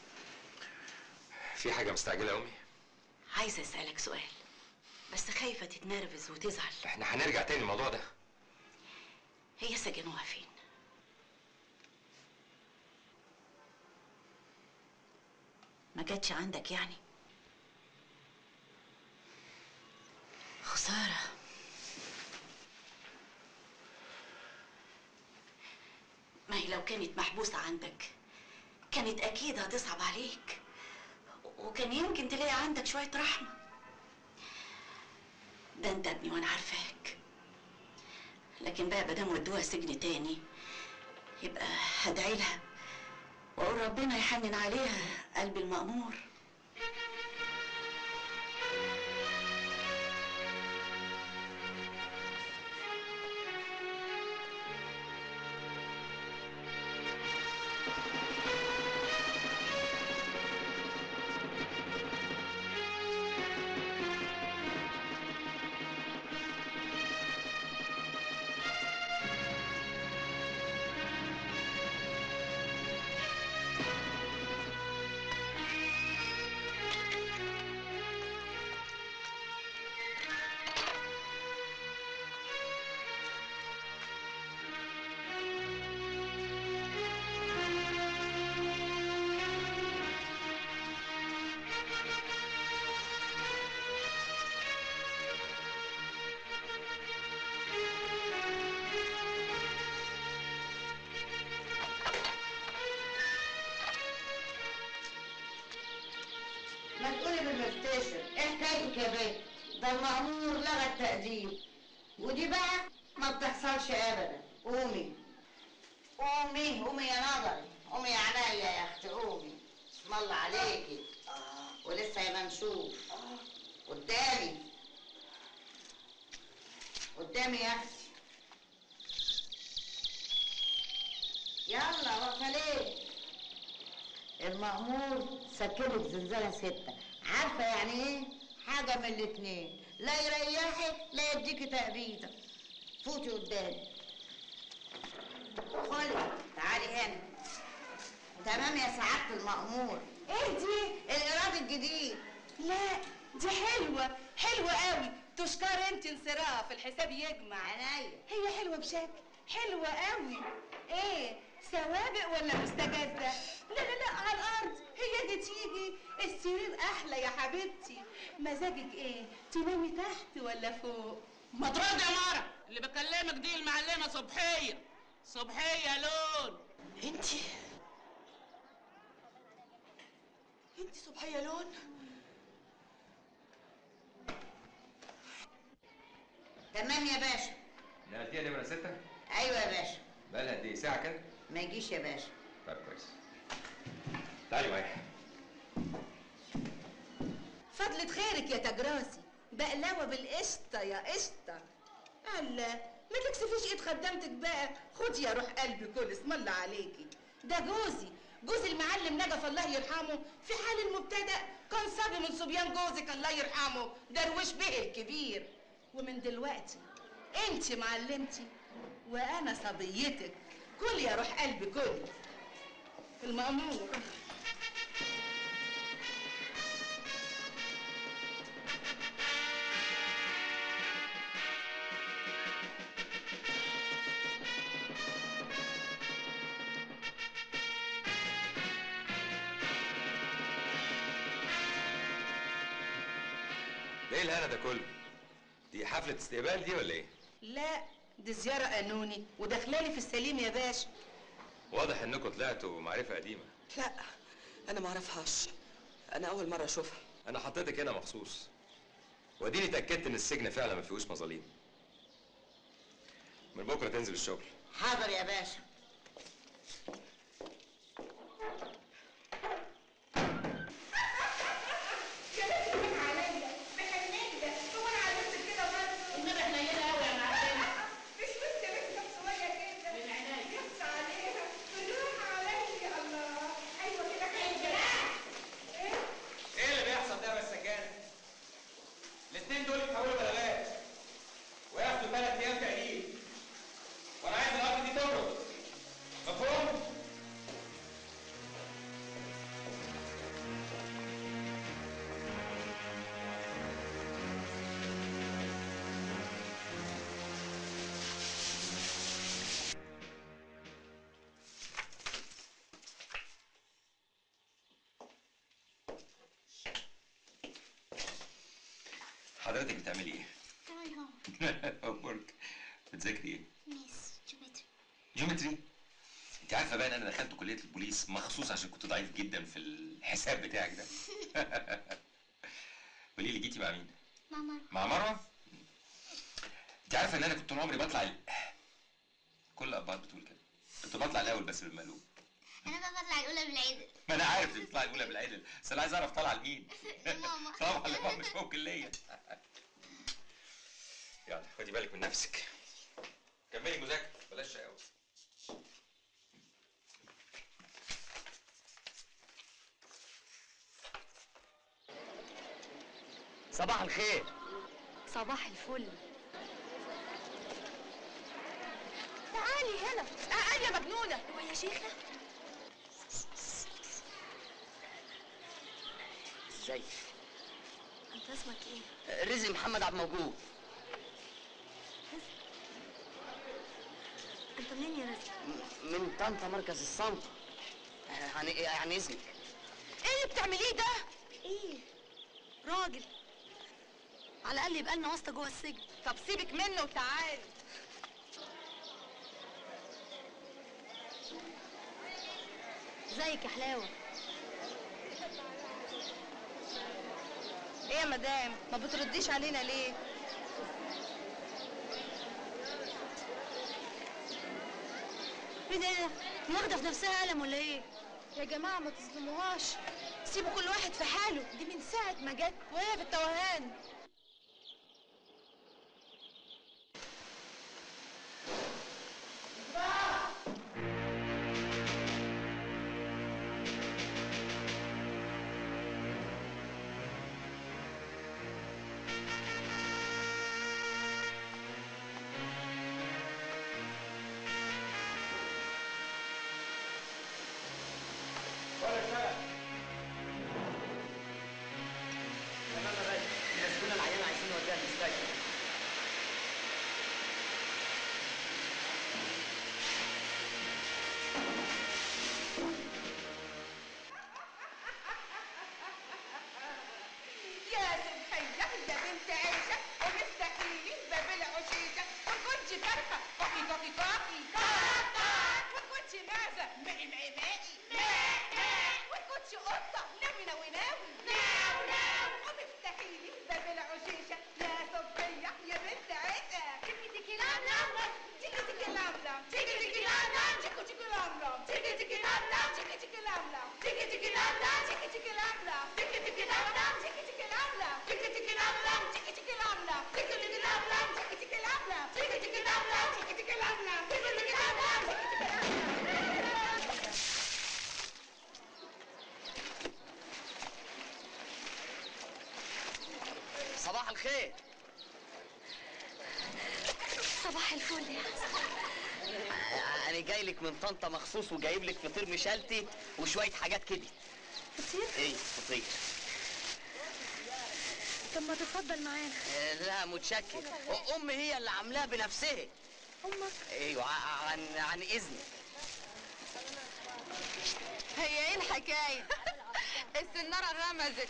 في حاجه مستعجله يا امي عايزه اسالك سؤال بس خايفه تتنرفز وتزعل احنا هنرجع تاني الموضوع ده هي سجنوها فين ما جاتش عندك يعني خساره ما هي لو كانت محبوسه عندك كانت اكيد هتصعب عليك وكان يمكن تلاقي عندك شويه رحمه ده انت ابني وانا عارفاك لكن بقى مادام ودوها سجن تاني يبقى هدعي لها واقول ربنا يحنن عليها قلب المأمور ما تقولي بالمفتشر ايه حكايتك يا بنت ده المأمور لغى التقديم ودي بقى ما بتحصلش ابدا قومي قومي قومي يا نظري قومي يا عينيا يا اختي قومي اسم الله عليكي ولسه يا منشوف قدامي قدامي يا اختي يلا واقفه ليه المأمور سكنك زنزانة ستة عارفة يعني ايه؟ حاجة من الاتنين لا يريحك لا يديكي تأبيدة فوتي قدامي خلي تعالي هنا تمام يا سعادة المأمور ايه دي؟ الإيراد الجديد لا دي حلوة حلوة قوي تشكر انت انصراف الحساب يجمع عينيا هي حلوة بشكل حلوة قوي ايه سوابق ولا مستجدة لا لا لا على الارض هي دي تيجي السرير احلى يا حبيبتي مزاجك ايه تنامي تحت ولا فوق مطرود يا مارا اللي بكلمك دي المعلمه صبحيه صبحيه لون انتي انتي صبحية لون تمام يا باشا نقلتيها نمرة ستة؟ أيوة يا باشا بقالها قد إيه؟ ساعة كده؟ ما يجيش يا باشا طيب كويس تعالي معايا فضلة خيرك يا تجراسي بقلاوة بالقشطة يا قشطة الله ما تكسفيش ايد خدامتك بقى خدي يا روح قلبي كل اسم الله عليكي ده جوزي جوز المعلم نجف الله يرحمه في حال المبتدأ كان صبي من صبيان جوزك الله يرحمه درويش به الكبير ومن دلوقتي انت معلمتي وانا صبيتك كل يا روح قلبي كل المأمور ده ايه الهنا ده كله؟ دي حفلة استقبال دي ولا ايه؟ لا دي زيارة قانوني وداخلالي في السليم يا باشا واضح انكم طلعتوا معرفة قديمة لا انا ما اعرفهاش انا اول مره اشوفها انا حطيتك هنا مخصوص واديني اتاكدت ان السجن فعلا ما فيهوش مظاليم من بكره تنزل الشغل حاضر يا باشا يا بنتي كمان عليا محنية هو انا عملت كده برضه النبي حنينة قوي يا معلمة مش بنت يا بنتي طب شوية كده من عينيا يخص عليها بالراحة عليا الله ايوه كده خير ايه ايه اللي بيحصل ده يا مسجانه؟ الاثنين دول يتحولوا بلاغات وياخدوا ثلاث ايام تأديب وانا عايز الارض دي تبرد مفهوم؟ حضرتك بتعملي ايه؟ تمام هو امورك بتذاكري ايه؟ ميس جيومتري جيومتري انت عارفه بقى ان انا دخلت كليه البوليس مخصوص عشان كنت ضعيف جدا في الحساب بتاعك ده قولي لي جيتي مع مين؟ ماما مع مروه؟ انت عارفه ان انا كنت طول عمري بطلع ال... كل الابهات بتقول كده كنت بطلع الاول بس بالمقلوب انا بقى بطلع الاولى بالعدل ما انا عارف انت بتطلع الاولى بالعدل بس انا عايز اعرف طالعه لمين ماما طبعا لماما مش ممكن ليا يلا خدي بالك من نفسك كملي مذاكره بلاش شقاوة صباح الخير صباح الفل تعالي هنا تعالي يا مجنونة هو يا شيخة ازيك انت اسمك ايه؟ رزق محمد عبد موجود انت منين يا رزق؟ من طنطا مركز الصنطة يعني يعني اذنك ايه اللي بتعمليه ده؟ ايه؟ راجل على الاقل يبقى لنا واسطه جوه السجن طب سيبك منه وتعالي ازيك يا حلاوه ايه يا مدام ما بترديش علينا ليه ايه ده ايه ده واخده في نفسها قلم ولا ايه يا جماعه ما تظلموهاش سيبوا كل واحد في حاله دي من ساعه ما جت وهي في التوهان تمام يا باشا الناس العيانة عايزين نوديها المستشفى يا سبحية يا بنت عيشة ومستحيلين باب العشيشة وكنت فرخة كوكي كوكي كوكي كاكا وكنت معزة معي معي معي ماء ماء وكنت قطة ناوي ناوي ناوي ناو ناو ومستحيلين باب العشيشة يا صبية يا بنت عيشة تيكي تيكي لام لام تيكي تيكي لام لام تيكي تيكي لام لام تيكي تيكي لام لام تيكي تيكي لام لام تيكي تيكي لام لام تيكي تيكي لام لام تيكي تيكي لام لام تيكي تيكي لام لام تيكي تيكي لام لام تيكي تيكي لام لام تيكي تيكي لام لام تيكي تيكي لام لام تيكي تيكي لام لام تيكي تيكي لام لام تيكي تيكي لام لام تيكي تيكي لام لام تيكي تيكي لام لام صباح الخير صباح الفل يا انا جاي لك من طنطا مخصوص وجايب لك فطير مشلتي وشويه حاجات كده فطير ايه فطير طب ما تتفضل معانا آه، لا متشكر امي هي اللي عاملاها بنفسها امك ايوه ع- عن عن اذنك هي ايه الحكاية؟ السنارة رمزت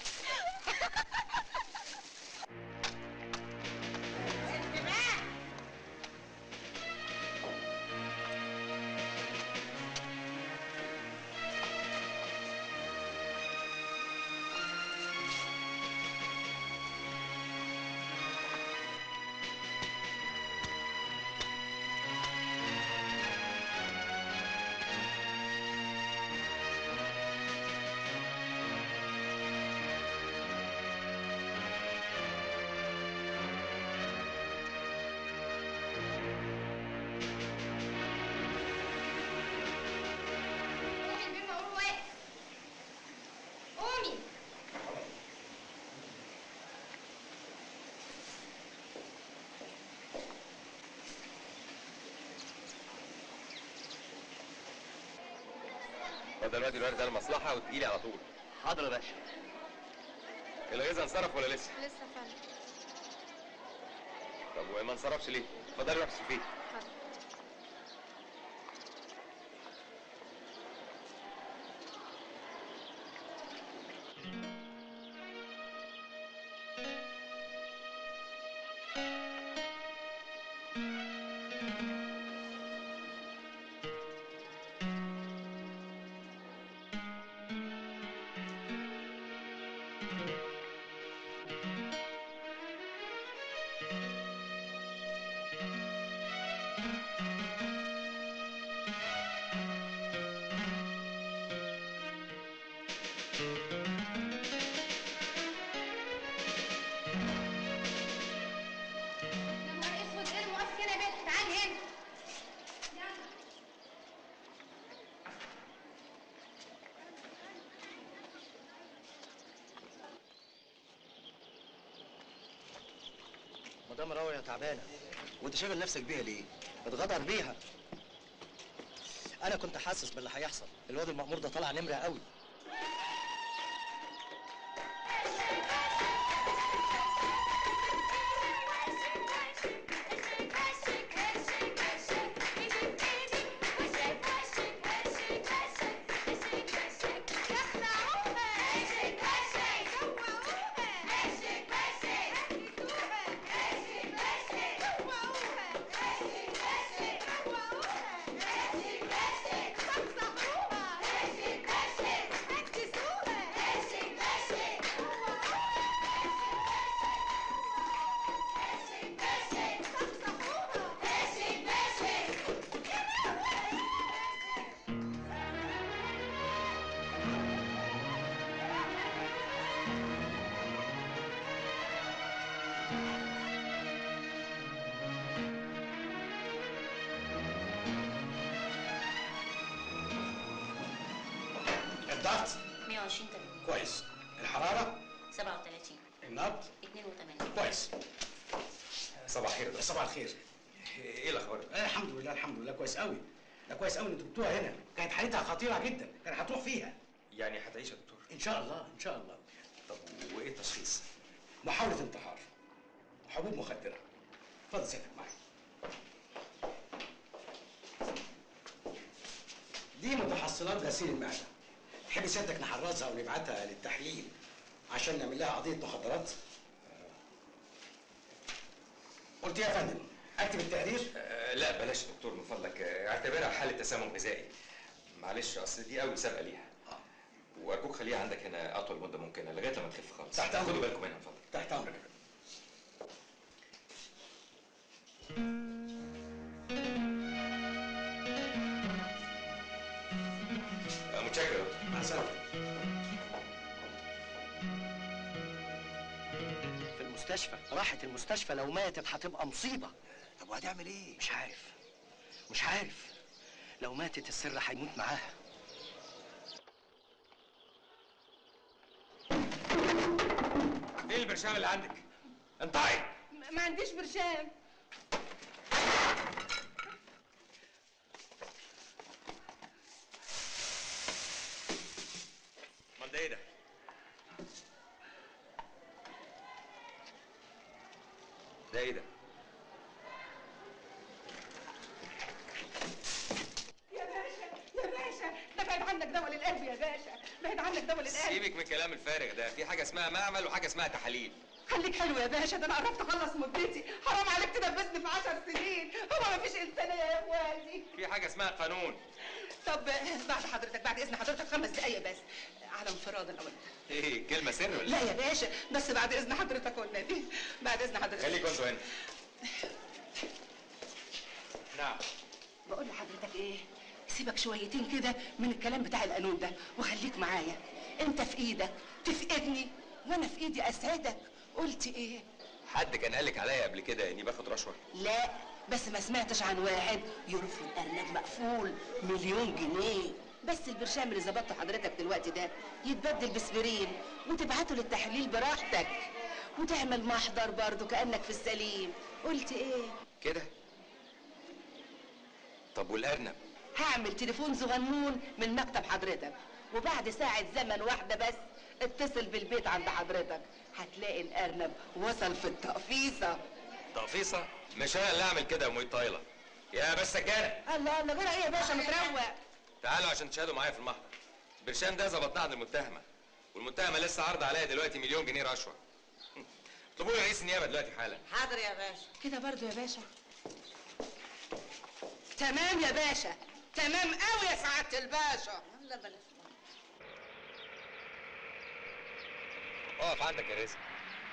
دلوقتي الورد ده المصلحه وتجيلي على طول حاضر يا باشا الغيظه انصرف ولا لسه؟ لسه فعلا طب وما انصرفش ليه؟ اتفضلي روح شوفيه يا نهار اسود ايه المقف هنا يا بنت تعالي هنا يلا مدام راوية تعبانة وانت شاغل نفسك بيها ليه؟ اتغدر بيها انا كنت حاسس باللي هيحصل الواد المأمور ده طلع نمرة قوي الضغط 120 تمام كويس الحرارة 37 النبض 82 كويس صباح الخير صباح الخير ايه الاخبار؟ آه الحمد لله الحمد لله كويس قوي ده كويس قوي ان انتوا جبتوها هنا كانت حالتها خطيرة جدا كان هتروح فيها يعني هتعيش يا دكتور ان شاء الله ان شاء الله طب وايه التشخيص؟ محاولة انتحار حبوب مخدرة اتفضل سيادتك معايا دي متحصلات غسيل المعدة تحب سيادتك نحرزها ونبعتها للتحليل عشان نعمل لها قضية مخدرات؟ قلت إيه يا فندم اكتب التقرير آه لا بلاش يا دكتور من فضلك آه، اعتبرها حاله تسمم غذائي معلش اصل دي اول سابقه ليها وارجوك خليها عندك هنا اطول مده ممكنه لغايه لما تخف خالص تحت أمرك. خدوا بالكم منها من فضلك تحت امرك آه، متشكر يا دكتور مع السلامة في المستشفى راحت المستشفى لو ماتت هتبقى مصيبة طب وهتعمل ايه؟ مش عارف مش عارف لو ماتت السر هيموت معاها ايه البرشام اللي عندك؟ انطعي ما عنديش برشام امال ده ايه ده؟ ده ايه ده؟ يا باشا يا باشا ده بعد عنك دواء للقلب يا باشا بعد عنك دواء للقلب سيبك من الكلام الفارغ ده في حاجه اسمها معمل وحاجه اسمها تحاليل خليك حلو يا باشا ده انا قربت اخلص مدتي حرام عليك تدبسني في عشر سنين هو ما فيش انسانيه يا اخواتي في حاجه اسمها قانون طب بعد حضرتك بعد اذن حضرتك خمس دقايق بس على انفراد الاول ايه كلمه سر ولا لا يا باشا بس بعد اذن حضرتك والنبي بعد اذن حضرتك خليكوا انتوا هنا نعم بقول لحضرتك ايه سيبك شويتين كده من الكلام بتاع القانون ده وخليك معايا انت في ايدك تفقدني وانا في ايدي اسعدك قلت ايه حد كان قالك عليا قبل كده اني باخد رشوه لا بس ما سمعتش عن واحد يرفض ارنب مقفول مليون جنيه بس البرشام اللي ظبطته حضرتك دلوقتي ده يتبدل بسبرين وتبعته للتحليل براحتك وتعمل محضر برضه كانك في السليم قلت ايه كده طب والارنب هعمل تليفون صغنون من مكتب حضرتك وبعد ساعة زمن واحدة بس اتصل بالبيت عند حضرتك هتلاقي الأرنب وصل في التقفيصة تقفيصه مش انا اللي اعمل كده يا ام طايله يا بس سجانه الله الله جرى ايه يا باشا متروق تعالوا عشان تشهدوا معايا في المحضر برشام ده ظبطناه عند المتهمه والمتهمه لسه عارضه عليا دلوقتي مليون جنيه رشوه اطلبوا لي رئيس النيابه دلوقتي حالا حاضر يا باشا كده برضو يا باشا تمام يا باشا تمام قوي يا سعادة الباشا يلا بلاش اقف عندك يا رزق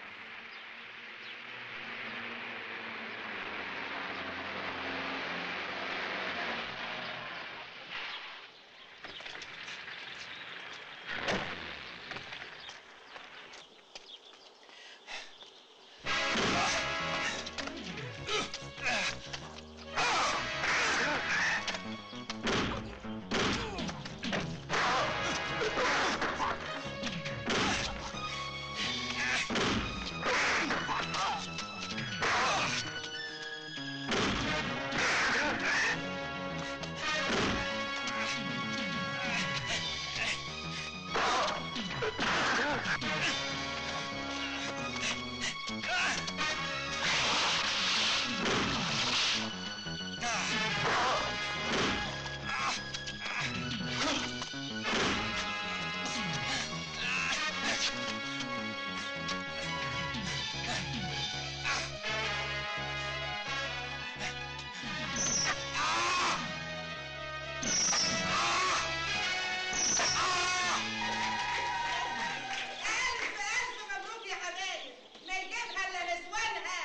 ألف ألف مبروك يا حبايب ما يجيبها إلا نسوانها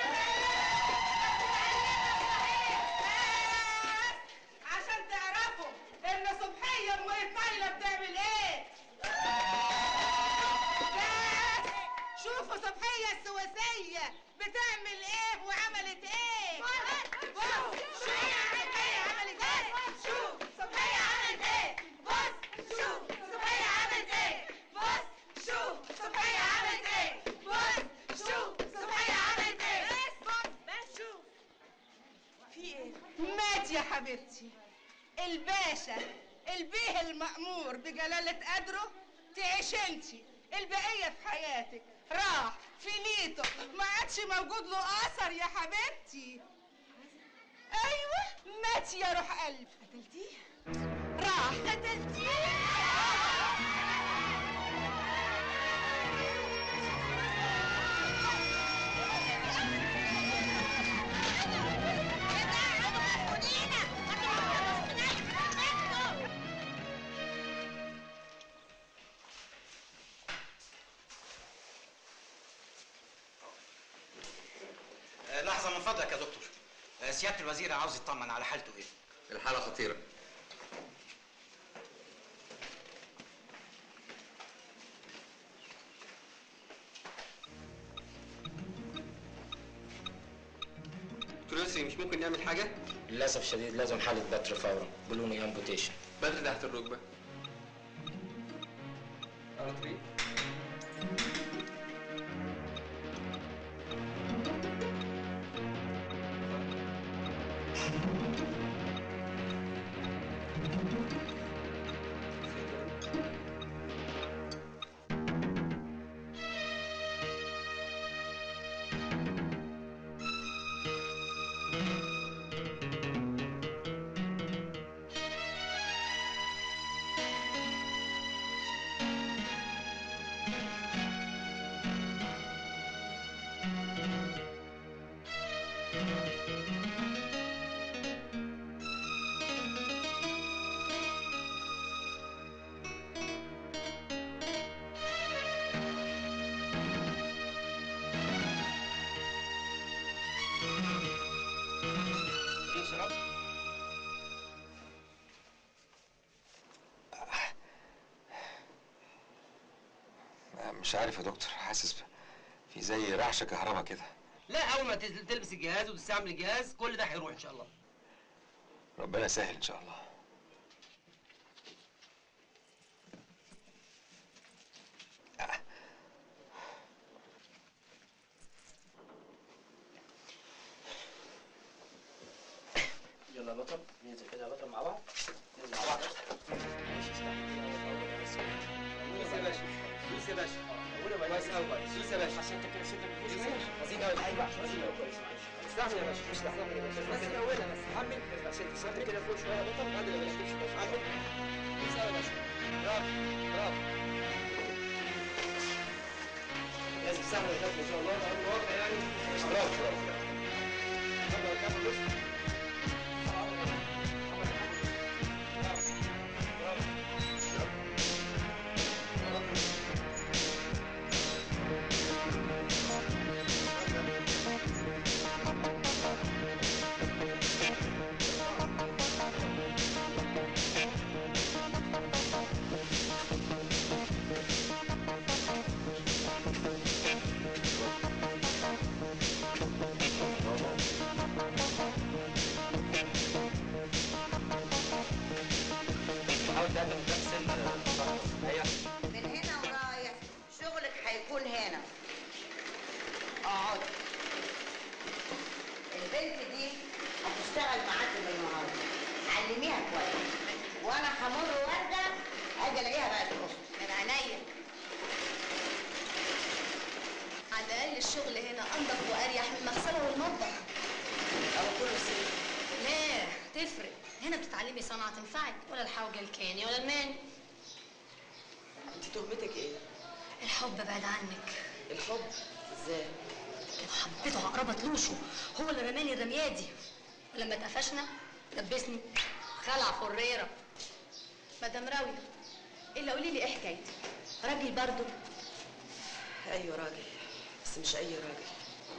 عشان تعرفوا إن صبحية أم طايلة بتعمل إيه بس شوفوا صبحية السواسية بتعمل إيه وعملت إيه بص شوف صبحية عملت إيه شوف صبحية عملت إيه بص شوف صبحية عملت إيه بص شوف صبحية عملت إيه بص شوف صبحية عملت إيه بص بس شوف في إيه مات يا حبيبتي الباشا البيه المأمور بجلالة قدره تعيش انتي البقية في حياتك راح فينيتو ما عادش موجود له أثر يا حبيبتي أيوة مات يا روح قلب قتلتيه راح قتلتيه آه، لحظة من فضلك يا دكتور آه، سيادة الوزير عاوز يطمن على حالته ايه؟ الحاله خطيره دكتور يسري مش ممكن نعمل حاجه للأسف شديد لازم حالة بتر فورا بلوني امبوتيشن بدر تحت الركبه ارتري مش عارف يا دكتور حاسس ب- في زي رعشه كهرباء كده لا اول ما تل- تلبس الجهاز وتستعمل الجهاز كل ده هيروح ان شاء الله ربنا يسهل ان شاء الله يلا بطل ننزل كده يا بطل مع بعض ننزل مع بعض ماشي استنى كده يا بطل بس دوس يا باشا دوس يا باشا كويس قوي كويس دوس يا باشا عشان انت كده سنك دوس عظيم قوي ايوه عظيم قوي كويس استحمل يا باشا استحمل يا باشا بس الاولى بس حمل عشان تسافر كده فوق شويه يا بطل قادر يا باشا تمشي حمل كويس قوي يا باشا برافو برافو لازم سهل يا ما شاء الله ده امر واقع يعني برافو برافو كمل كمل بص حاول تعمل نفس ال ايوه من هنا ورايح شغلك هيكون هنا اقعد البنت دي هتشتغل معاكي بالنهارده علميها كويس وانا همر وارجع اجي الاقيها بقت نص من عينيا على الاقل الشغل هنا انضف واريح من المغسله والمطبخ او كله سيء لا تفرق هنا بتتعلمي صنعه تنفعك ولا الحوجه الكاني ولا الماني انت تهمتك ايه؟ الحب بعد عنك الحب ازاي؟ لو حبيته عقربة لوشه هو اللي رماني الرمية دي ولما اتقفشنا لبسني خلع فريرة مدام راوية الا قولي لي ايه حكايتك راجل برضه ايوه راجل بس مش اي راجل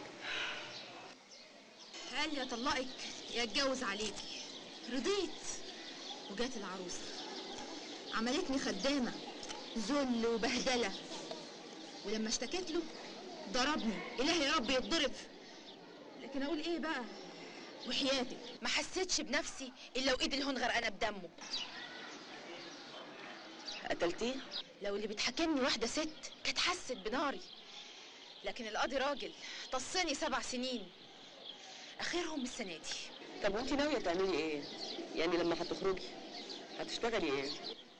قال لي اطلقك يا اتجوز عليكي رضيت وجات العروسه عملتني خدامه ذل وبهدله ولما اشتكيت له ضربني الهي يا رب يتضرب لكن اقول ايه بقى وحياتك ما حسيتش بنفسي الا وايد الهون غرقانه بدمه قتلتيه؟ لو اللي بتحاكمني واحده ست كانت حست بناري لكن القاضي راجل طصني سبع سنين اخرهم السنه دي طب وانت ناويه تعملي ايه؟ يعني لما هتخرجي هتشتغلي ايه؟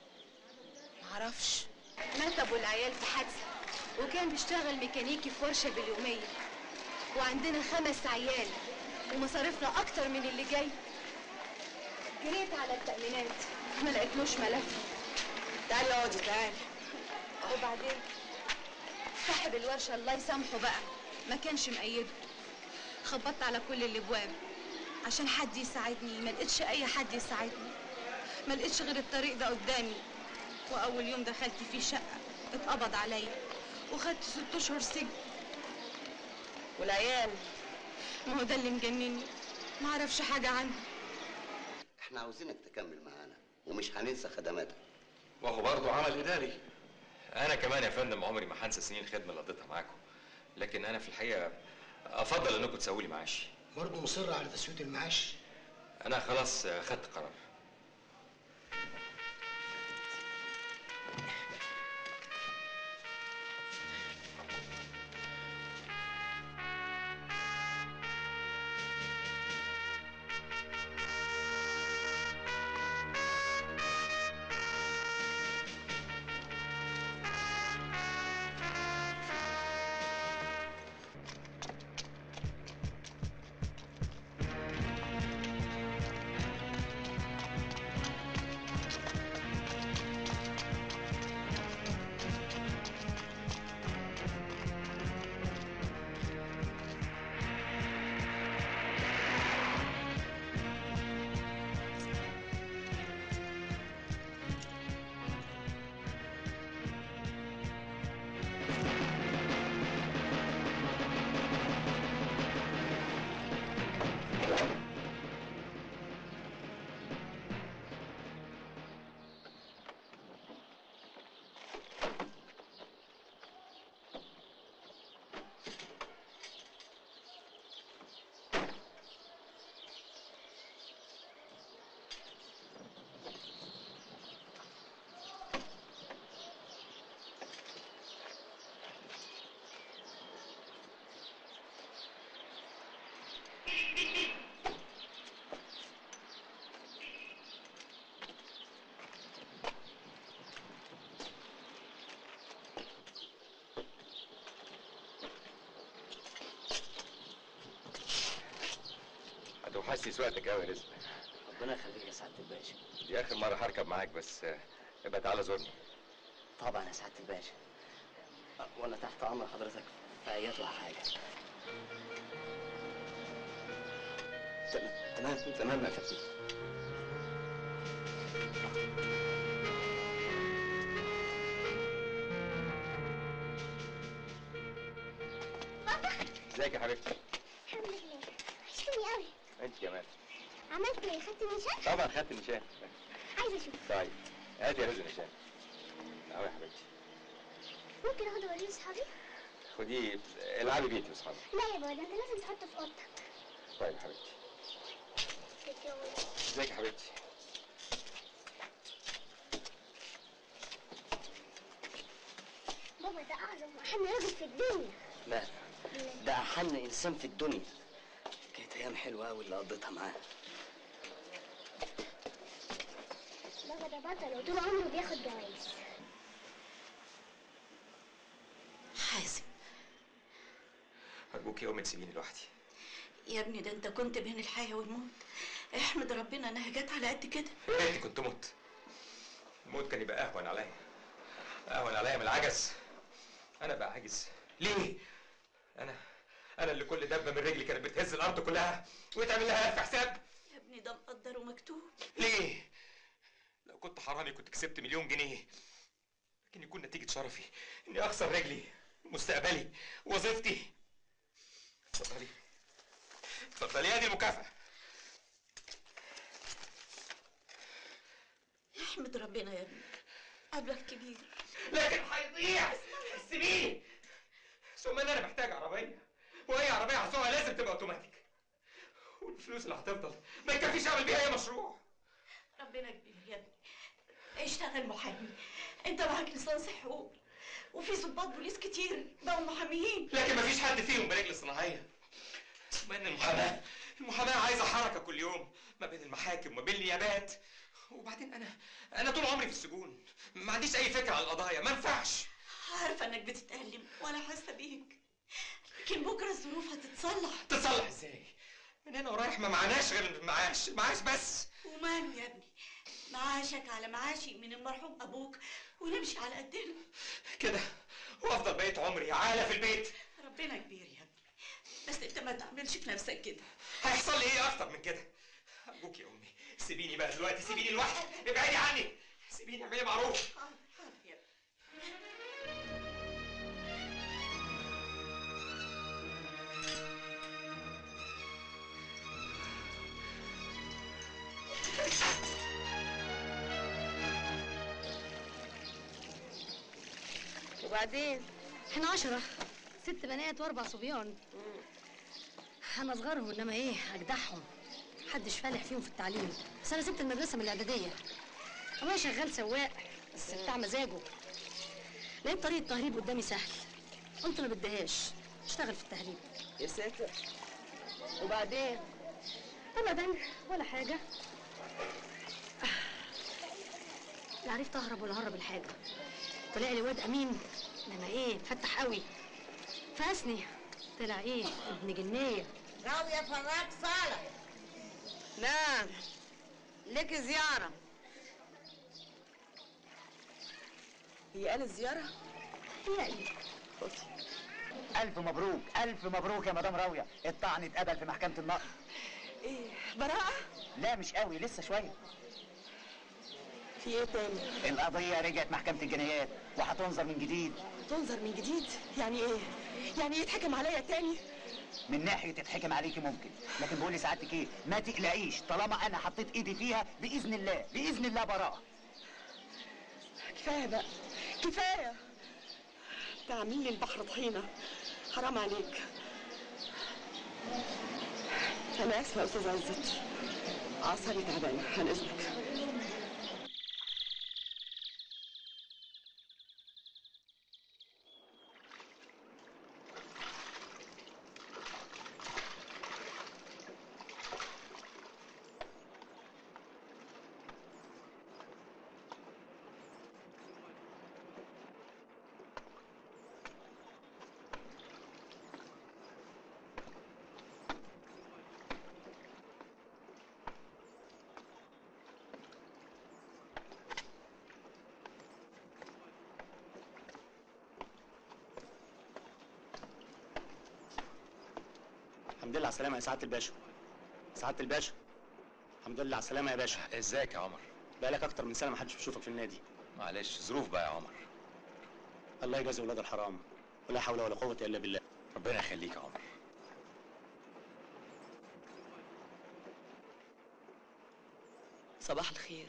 معرفش مات ابو العيال في حادثه وكان بيشتغل ميكانيكي في ورشه باليوميه وعندنا خمس عيال ومصاريفنا اكتر من اللي جاي جريت على التأمينات ما لقيتلوش ملف تعالي اقعدي تعالي وبعدين صاحب الورشه الله يسامحه بقى ما كانش مأيده خبطت على كل الابواب عشان حد يساعدني ما لقيتش اي حد يساعدني ما لقيتش غير الطريق ده قدامي واول يوم دخلت فيه شقه اتقبض عليا وخدت ست اشهر سجن والعيال ما هو ده اللي مجنني ما اعرفش حاجه عنه احنا عاوزينك تكمل معانا ومش هننسى خدماتك وهو برضه عمل اداري انا كمان يا فندم عمري ما هنسى سنين الخدمه اللي قضيتها معاكم لكن انا في الحقيقه افضل انكم تسووا لي معاشي برضه مصر على تسويه المعاش انا خلاص خدت قرار وحشني سواقتك قوي يا رزق ربنا يخليك يا سعاده الباشا دي اخر مره هركب معاك بس آه، ابقى تعالى زورني طبعا يا سعاده الباشا وانا تحت امر حضرتك في اي حاجه تمام تمام تمام يا فندم ازيك يا حبيبتي الحمد لله وحشتني قوي انت كمان عملت ايه خدت نشان طبعا خدت النشان عايزه اشوف طيب هاتي يا رزق النشان نعم يا حبيبتي ممكن اخده اوريه لاصحابي خديه العبي بيتي واصحابك لا يا بابا ده انت لازم تحطه في اوضتك طيب يا حبيبتي ازيك يا حبيبتي بابا ده اعظم واحن راجل في الدنيا لا ده احن انسان في الدنيا كانت ايام حلوه قوي اللي قضيتها معاه بابا ده بطل وطول عمره بياخد جوايز حازم ارجوك يوم تسيبيني لوحدي يا ابني ده انت كنت بين الحياة والموت احمد ربنا انها جت على قد كده يا ريتني كنت مت الموت كان يبقى اهون عليا اهون عليا من العجز انا بقى عاجز ليه انا انا اللي كل دبه من رجلي كانت بتهز الارض كلها ويتعمل لها الف حساب يا ابني ده مقدر ومكتوب ليه لو كنت حرامي كنت كسبت مليون جنيه لكن يكون نتيجه شرفي اني اخسر رجلي مستقبلي وظيفتي اتفضلي اتفضلي هذه المكافاه احمد ربنا يا ابني قبلك كبير لكن هيضيع سيبيه ثم ان انا محتاج عربيه واي عربيه هسوقها لازم تبقى اوتوماتيك والفلوس اللي هتفضل ما يكفيش اعمل بيها اي مشروع ربنا كبير يا ابني اشتغل محامي انت معاك ليسانس حقوق وفي ضباط بوليس كتير بقوا محاميين لكن مفيش حد فيهم برجل صناعيه ثم ان المحاماه المحاماه عايزه حركه كل يوم ما بين المحاكم وما بين النيابات وبعدين انا انا طول عمري في السجون ما عنديش اي فكره عن القضايا ما ينفعش عارفه انك بتتألم وانا حاسه بيك لكن بكره الظروف هتتصلح تتصلح ازاي من هنا ورايح ما معناش غير المعاش المعاش بس وماله يا ابني معاشك على معاشي من المرحوم ابوك ونمشي على قدنا كده وافضل بقيت عمري عالة في البيت ربنا كبير يا ابني بس انت ما تعملش في نفسك كده هيحصل لي ايه اكتر من كده ارجوك يا امي سيبيني بقى دلوقتي سيبيني لوحدي ابعدي عني سيبيني اعملي معروف وبعدين احنا عشرة ست بنات واربع صبيان انا اصغرهم انما ايه اجدعهم محدش فالح فيهم في التعليم بس انا سبت المدرسه من الاعداديه ابويا شغال سواق بس بتاع مزاجه لقيت طريق التهريب قدامي سهل قلت ما بديهاش اشتغل في التهريب يا ساتر وبعدين ابدا ولا حاجه لا عرفت اهرب ولا هرب الحاجه طلع لي واد امين انما ايه فتح قوي فاسني طلع ايه ابن جنيه راضية فراج صالح نعم لك زيارة هي قالت زيارة؟ هي ألف مبروك ألف مبروك يا مدام راوية الطعن اتقبل في محكمة النقض ايه براءة؟ لا مش قوي لسه شوية في ايه تاني؟ القضية رجعت محكمة الجنايات وهتنظر من جديد تنظر من جديد؟ يعني ايه؟ يعني يتحكم عليا تاني؟ من ناحية تتحكم عليكي ممكن لكن بقول لسعادتك ايه ما تقلقيش طالما انا حطيت ايدي فيها بإذن الله بإذن الله براءة كفاية بقى كفاية انت عامل لي البحر طحينة حرام عليك أنا آسفة يا أستاذ عزت أعصابي تعبانة عن إذنك الحمد لله على السلامه يا سعاده الباشا سعاده الباشا الحمد لله على السلامه يا باشا ازيك يا عمر بقالك اكتر من سنه ما حدش بيشوفك في النادي معلش ظروف بقى يا عمر الله يجازي ولاد الحرام ولا حول ولا قوه الا بالله ربنا يخليك يا عمر صباح الخير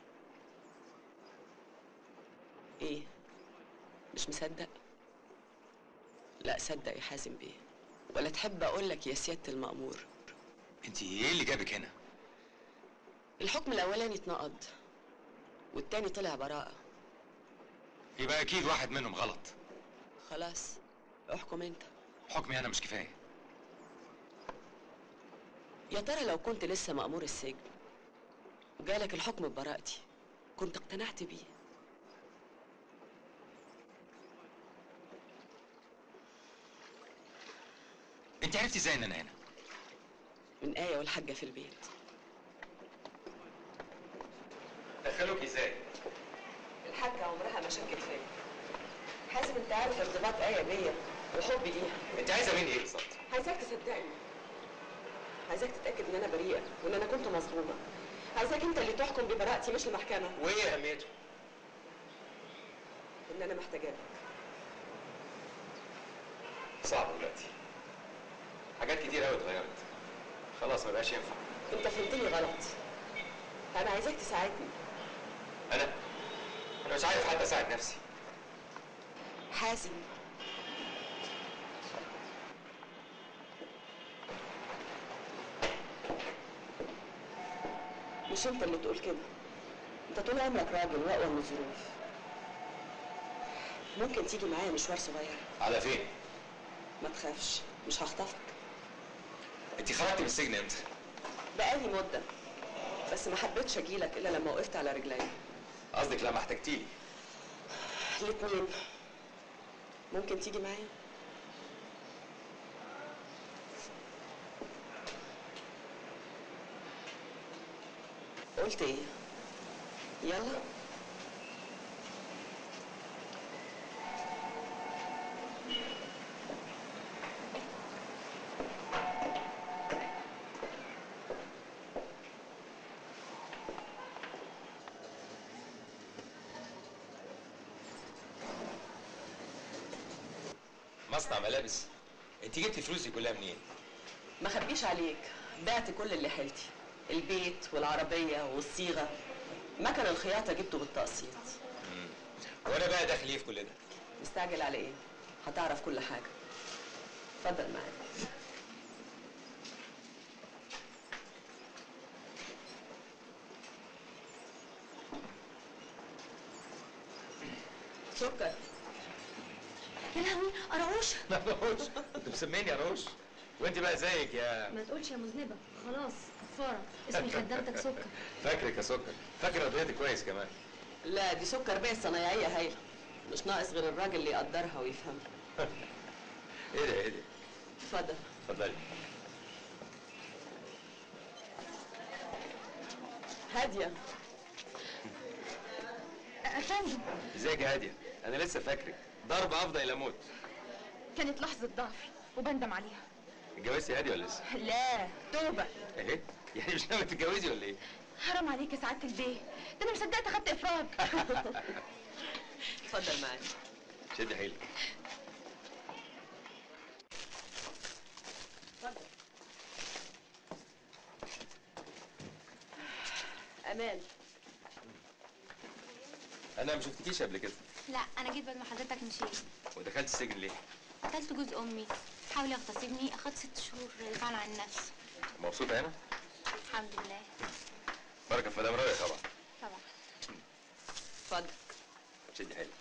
ايه مش مصدق لا صدق يا حازم بيه ولا تحب اقول لك يا سياده المأمور انت ايه اللي جابك هنا الحكم الاولاني اتنقض والتاني طلع براءه يبقى اكيد واحد منهم غلط خلاص احكم انت حكمي انا مش كفايه يا ترى لو كنت لسه مأمور السجن وجالك الحكم ببراءتي كنت اقتنعت بيه انت عرفتي ازاي ان انا هنا من آية والحاجة في البيت دخلوك ازاي الحاجة عمرها ما شكت فيا حازم انت عارف ارتباط آية بيا وحبي ليها انت عايزه مني ايه بالظبط عايزاك تصدقني عايزاك تتأكد ان انا بريئة وان انا كنت مظلومة عايزاك انت اللي تحكم ببراءتي مش المحكمة وايه اهميته ان انا محتاجاك صعب دلوقتي حاجات كتير قوي اتغيرت خلاص ما بقاش ينفع انت فهمتني غلط انا عايزاك تساعدني انا انا مش عارف حتى اساعد نفسي حازم مش انت اللي تقول كده انت طول عمرك راجل واقوى من الظروف ممكن تيجي معايا مشوار صغير على فين ما تخافش مش هخطفك انت خرجتي من السجن امتى بقالي مدة بس ما حبيتش اجيلك الا لما وقفت على رجلي قصدك لما احتجتيلي الاتنين ممكن تيجي معايا قلت ايه يلا مصنع ملابس انت جبتي فلوسي كلها منين ما خبيش عليك بعت كل اللي حيلتي البيت والعربية والصيغة مكن الخياطة جبته بالتقسيط وانا بقى داخل ايه في كل ده مستعجل على ايه هتعرف كل حاجة اتفضل معايا سكر يا لهوي قراوش لا روش انت مسميني يا روش وانت بقى زيك يا ما تقولش يا مذنبة خلاص كفارة اسمي خدامتك سكر فاكرك يا سكر فاكر قضيتي كويس كمان لا دي سكر بيه صنايعية هايلة مش ناقص غير الراجل اللي يقدرها ويفهمها ايه ده ايه ده اتفضل اتفضلي هادية أفندم ازيك يا هاديه انا لسه فاكرك ضرب افضل الى موت كانت لحظة ضعف وبندم عليها اتجوزتي هاديه ولا لسه لا توبة ايه يعني مش ناوي تتجوزي ولا ايه حرام عليك يا سعادة البيه ده أنا مصدقت أخدت إفراج اتفضل معايا شدي حيلك أمان انا ما شفتكيش قبل كده لا انا جيت بعد ما حضرتك مشيت ودخلت السجن ليه قتلت جوز امي حاول يغتصبني اخدت ست شهور دفاعا عن النفس مبسوطه هنا الحمد لله بركه في مدام رايه طبعا طبعا اتفضل شدي حيلك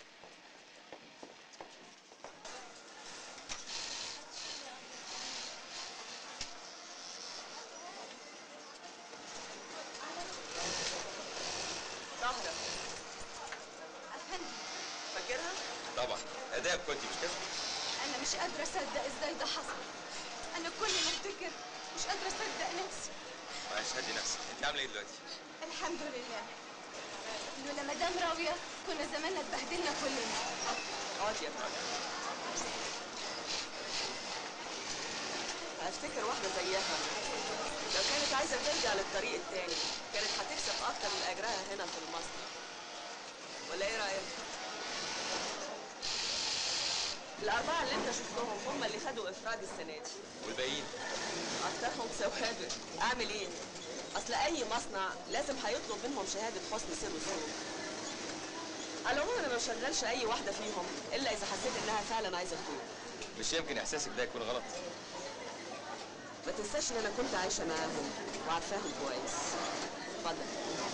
طاهرة أفندم فاكرها؟ طبعا اداب كنت مش كده أنا مش قادرة أصدق إزاي ده حصل أنا كل ما أفتكر مش قادرة أصدق نفسي معلش هدي نفسك انت عامله ايه دلوقتي الحمد لله لولا مدام راوية كنا زماننا اتبهدلنا كلنا اقعد يا فندم افتكر واحده زيها لو كانت عايزه ترجع للطريق التاني كانت هتكسب اكتر من اجرها هنا في المصنع ولا ايه رايك الاربعه اللي انت شفتهم هم اللي خدوا افراد السنه دي والباقيين اكترهم سوابق اعمل ايه اصل اي مصنع لازم هيطلب منهم شهاده حسن سير وسلوك على العموم انا ما بشغلش اي واحده فيهم الا اذا حسيت انها فعلا عايزه تتوب مش يمكن احساسك ده يكون غلط ما تنساش ان انا كنت عايشه معاهم وعارفاهم كويس اتفضل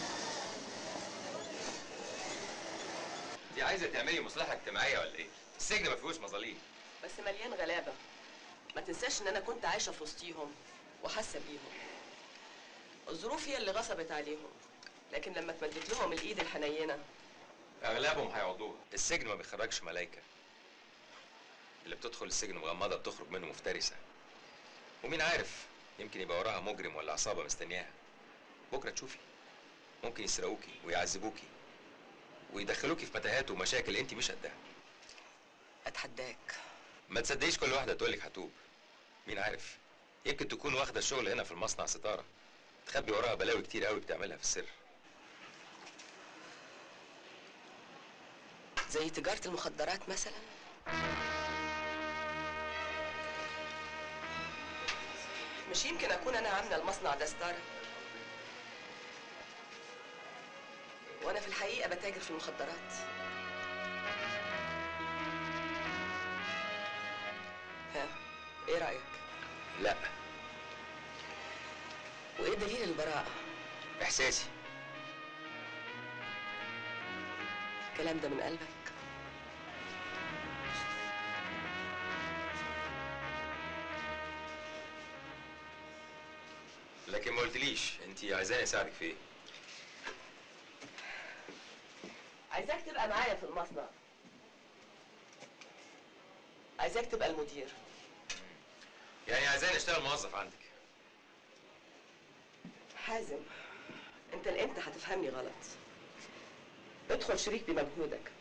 دي عايزه تعملي مصلحه اجتماعيه ولا ايه السجن ما فيهوش مظاليم بس مليان غلابه ما تنساش ان انا كنت عايشه في وسطيهم وحاسه بيهم الظروف هي اللي غصبت عليهم لكن لما اتمدت لهم الايد الحنينه اغلبهم هيقعدوها السجن ما بيخرجش ملايكه اللي بتدخل السجن مغمضه بتخرج منه مفترسه ومين عارف يمكن يبقى وراها مجرم ولا عصابه مستنياها بكره تشوفي ممكن يسرقوكي ويعذبوكي ويدخلوكي في متاهات ومشاكل انت مش قدها اتحداك ما تصدقيش كل واحده تقول لك هتوب مين عارف يمكن تكون واخده الشغل هنا في المصنع ستاره تخبي وراها بلاوي كتير قوي بتعملها في السر زي تجاره المخدرات مثلا مش يمكن اكون انا عامله المصنع ده ستاره وانا في الحقيقه بتاجر في المخدرات ها ايه رايك لا وايه دليل البراءه احساسي الكلام ده من قلبك لكن ما قلتليش انت عايزاني اساعدك في ايه عايزاك تبقى معايا في المصنع عايزاك تبقى المدير يعني عايزاني اشتغل موظف عندك حازم انت الامتى هتفهمني غلط ادخل شريك بمجهودك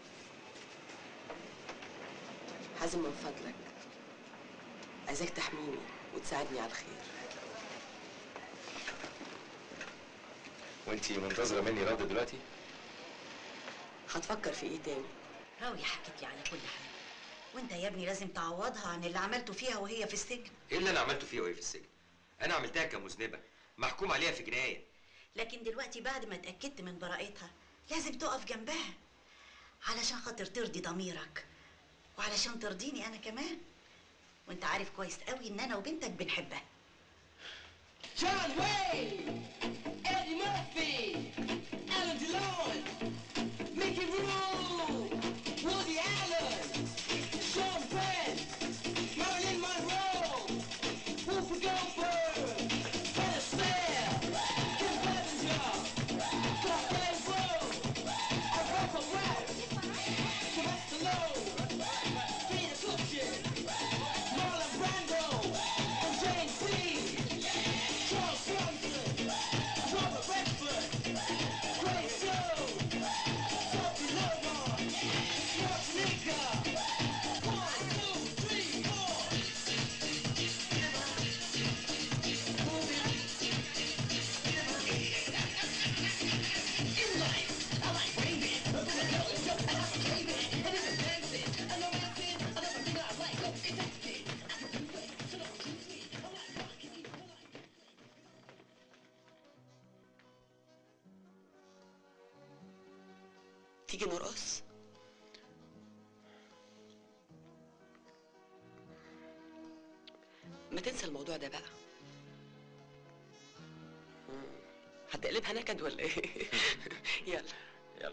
حازم من فضلك عايزاك تحميني وتساعدني على الخير وانت منتظره مني رد دلوقتي هتفكر في ايه تاني راوية حكت لي على كل حاجة وانت يا ابني لازم تعوضها عن اللي عملته فيها وهي في السجن ايه اللي انا عملته فيها وهي في السجن انا عملتها كمذنبه محكوم عليها في جنايه لكن دلوقتي بعد ما اتأكدت من براءتها لازم تقف جنبها علشان خاطر ترضي ضميرك وعلشان ترضيني انا كمان وانت عارف كويس قوي ان انا وبنتك بنحبها John Wayne, Eddie Murphy, Alan DeLon, Mickey Rourke, Woody Allen, Sean Penn, Marilyn Monroe, Whoopi Goldberg, Ted Astaire, Kim Basinger, Cocktail Road, Alberto Rap, Sylvester Stallone, Peter Cushing, Marlon Brando, and James Dean. Charles Bronson, Robert Redford, Grace Jones, Sophie Logan, Schwarzenegger. One, two, three, four. In life, I like waving. Look at the girl, it's just like I'm craving. And it's dancing. I know dancing. Another thing I like. Oh, it's dancing. African way. So don't choose me. I like rocking. تيجي نرقص ما تنسى الموضوع ده بقى مم. هتقلبها نكد ولا ايه يلا يلا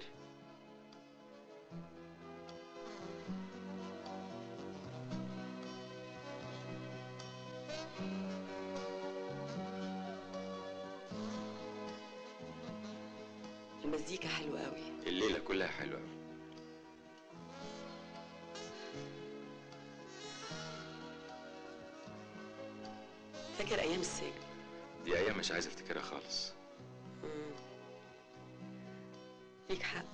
المزيكا حلوه قوي الليله كلها حلوه قوي فاكر ايام السجن دي ايام مش عايز افتكرها خالص مم. ليك حق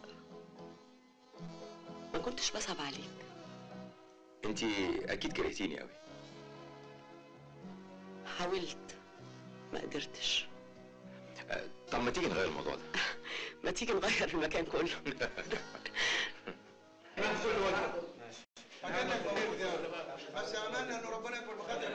ما كنتش بصعب عليك انت اكيد كرهتيني قوي حاولت ما قدرتش طب ما تيجي نغير الموضوع ده ما تيجي نغير المكان كله بس املنا ان ربنا يكون بخير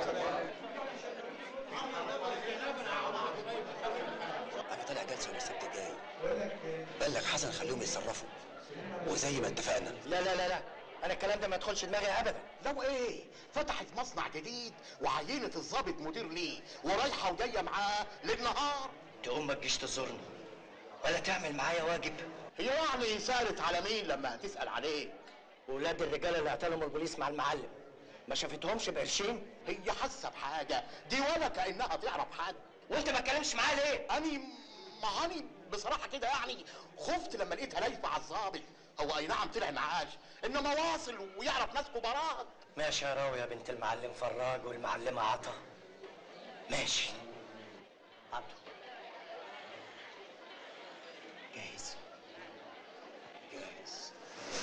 انا طالع جلسه يوم السبت الجاي بلغ حسن خليهم يتصرفوا وزي ما اتفقنا لا لا لا لا انا الكلام ده ما يدخلش دماغي ابدا لو ايه فتحت مصنع جديد وعينة الضابط مدير ليه ورايحه وجايه معاه للنهار تقوم ما تجيش تزورني ولا تعمل معايا واجب هي يعني سالت على مين لما هتسال عليك ولاد الرجاله اللي اعتلهم البوليس مع المعلم ما شافتهمش بقرشين هي حاسه بحاجه دي ولا كانها تعرف حد وانت ما اتكلمش معاها ليه اني ما اني بصراحه كده يعني خفت لما لقيتها لايفه على الظابط هو اي نعم طلع معاش انما واصل ويعرف ناس كبارات ماشي يا راوي يا بنت المعلم فراج والمعلمه عطا ماشي عطا جاهز جاهز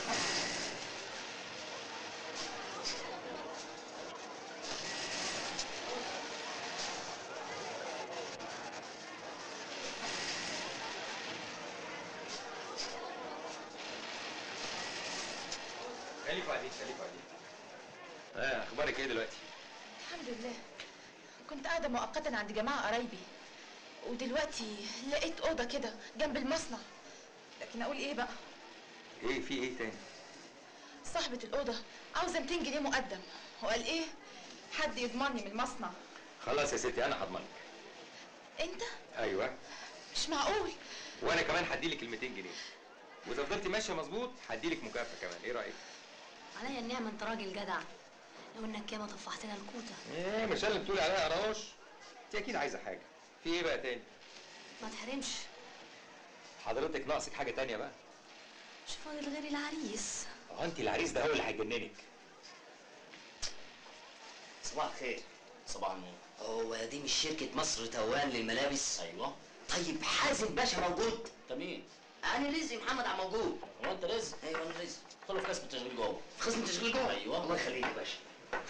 خليكوا قاعدين خليكوا قاعدين اه اخبارك ايه دلوقتي؟ الحمد لله كنت قاعدة مؤقتا عند جماعة قرايبي ودلوقتي لقيت أوضة كده جنب المصنع لكن أقول إيه بقى ايه في ايه تاني؟ صاحبة الأوضة عاوزة 200 جنيه مقدم وقال إيه حد يضمني من المصنع خلاص يا ستي انا هضمنك أنت ايوه مش معقول وانا كمان هديلك ال 200 جنيه واذا فضلتي ماشيه مظبوط هديلك مكافاه كمان ايه رايك؟ عليا النعمة انت راجل جدع لو انك ياما طفحت لنا الكوتة ايه مش اللي بتقولي عليها قراش انت اكيد عايزه حاجه في ايه بقى تاني؟ ما تحرمش حضرتك ناقصك حاجه تانية بقى مش فاضل غير العريس اه انت العريس ده هو اللي هيجننك صباح الخير صباح النور هو دي مش شركة مصر توان للملابس؟ أيوه طيب حازم باشا موجود؟ أنت مين؟ أنا رزق محمد عم موجود هو أنت رزق؟ أيوه أنا رزق ادخلوا في قسم التشغيل جوه في قسم التشغيل جوه؟ أيوه الله يخليك يا باشا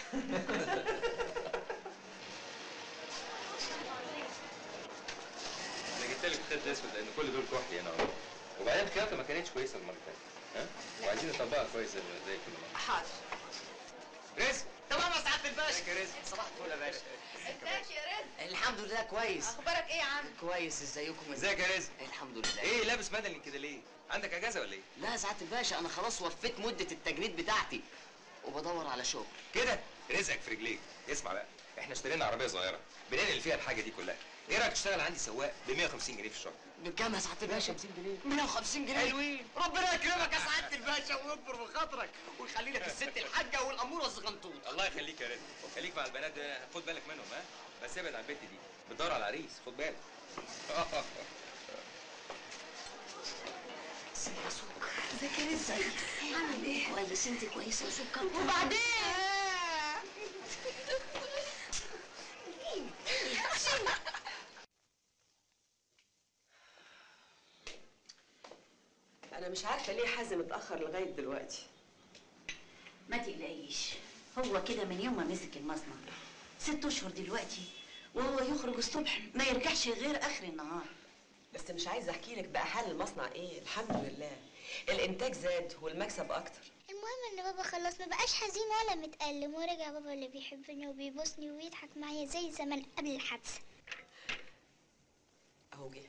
انا جبت لك خيط اسود لان كل دول كحلي هنا اهو وبعدين الخياطه ما كانتش كويسه المره اللي فاتت ها وعايزين نطبقها كويس زي زي كل مره حاضر رزق تمام يا سعادة الباشا ازيك يا رزق صباح الفل يا باشا ازيك يا رزق الحمد لله كويس أخبارك إيه يا عم كويس ازيكم ازيك يا رزق الحمد لله ايه لابس مدني كده ليه عندك اجازه ولا ايه لا يا سعادة الباشا أنا خلاص وفيت مدة التجنيد بتاعتي وبدور على شغل كده رزقك في رجليك اسمع بقى احنا اشترينا عربيه صغيره بننقل فيها الحاجه دي كلها ايه رايك تشتغل عندي سواق ب 150 جنيه في الشهر بكام يا سعادة الباشا؟ 150 جنيه 150 جنيه حلوين ربنا يكرمك يا سعادة الباشا ويكبر بخاطرك ويخلي لك الست الحاجة والأمورة الزغنطوط الله يخليك يا رزق خليك مع البنات ده خد بالك منهم ها بس ابعد عن البت دي بتدور على عريس خد بالك ازيك يا رزق عامل إيه كويس انت كويسه وسكر وبعدين انا مش عارفه ليه حازم اتاخر لغايه دلوقتي ما تقلقيش هو كده من يوم ما مسك المصنع ست اشهر دلوقتي وهو يخرج الصبح ما يرجعش غير اخر النهار بس مش عايزه احكي لك بقى حال المصنع ايه الحمد لله الانتاج زاد والمكسب اكتر المهم ان بابا خلاص ما بقاش حزين ولا متألم ورجع بابا اللي بيحبني وبيبوسني وبيضحك معايا زي زمان قبل الحادثة اهو جه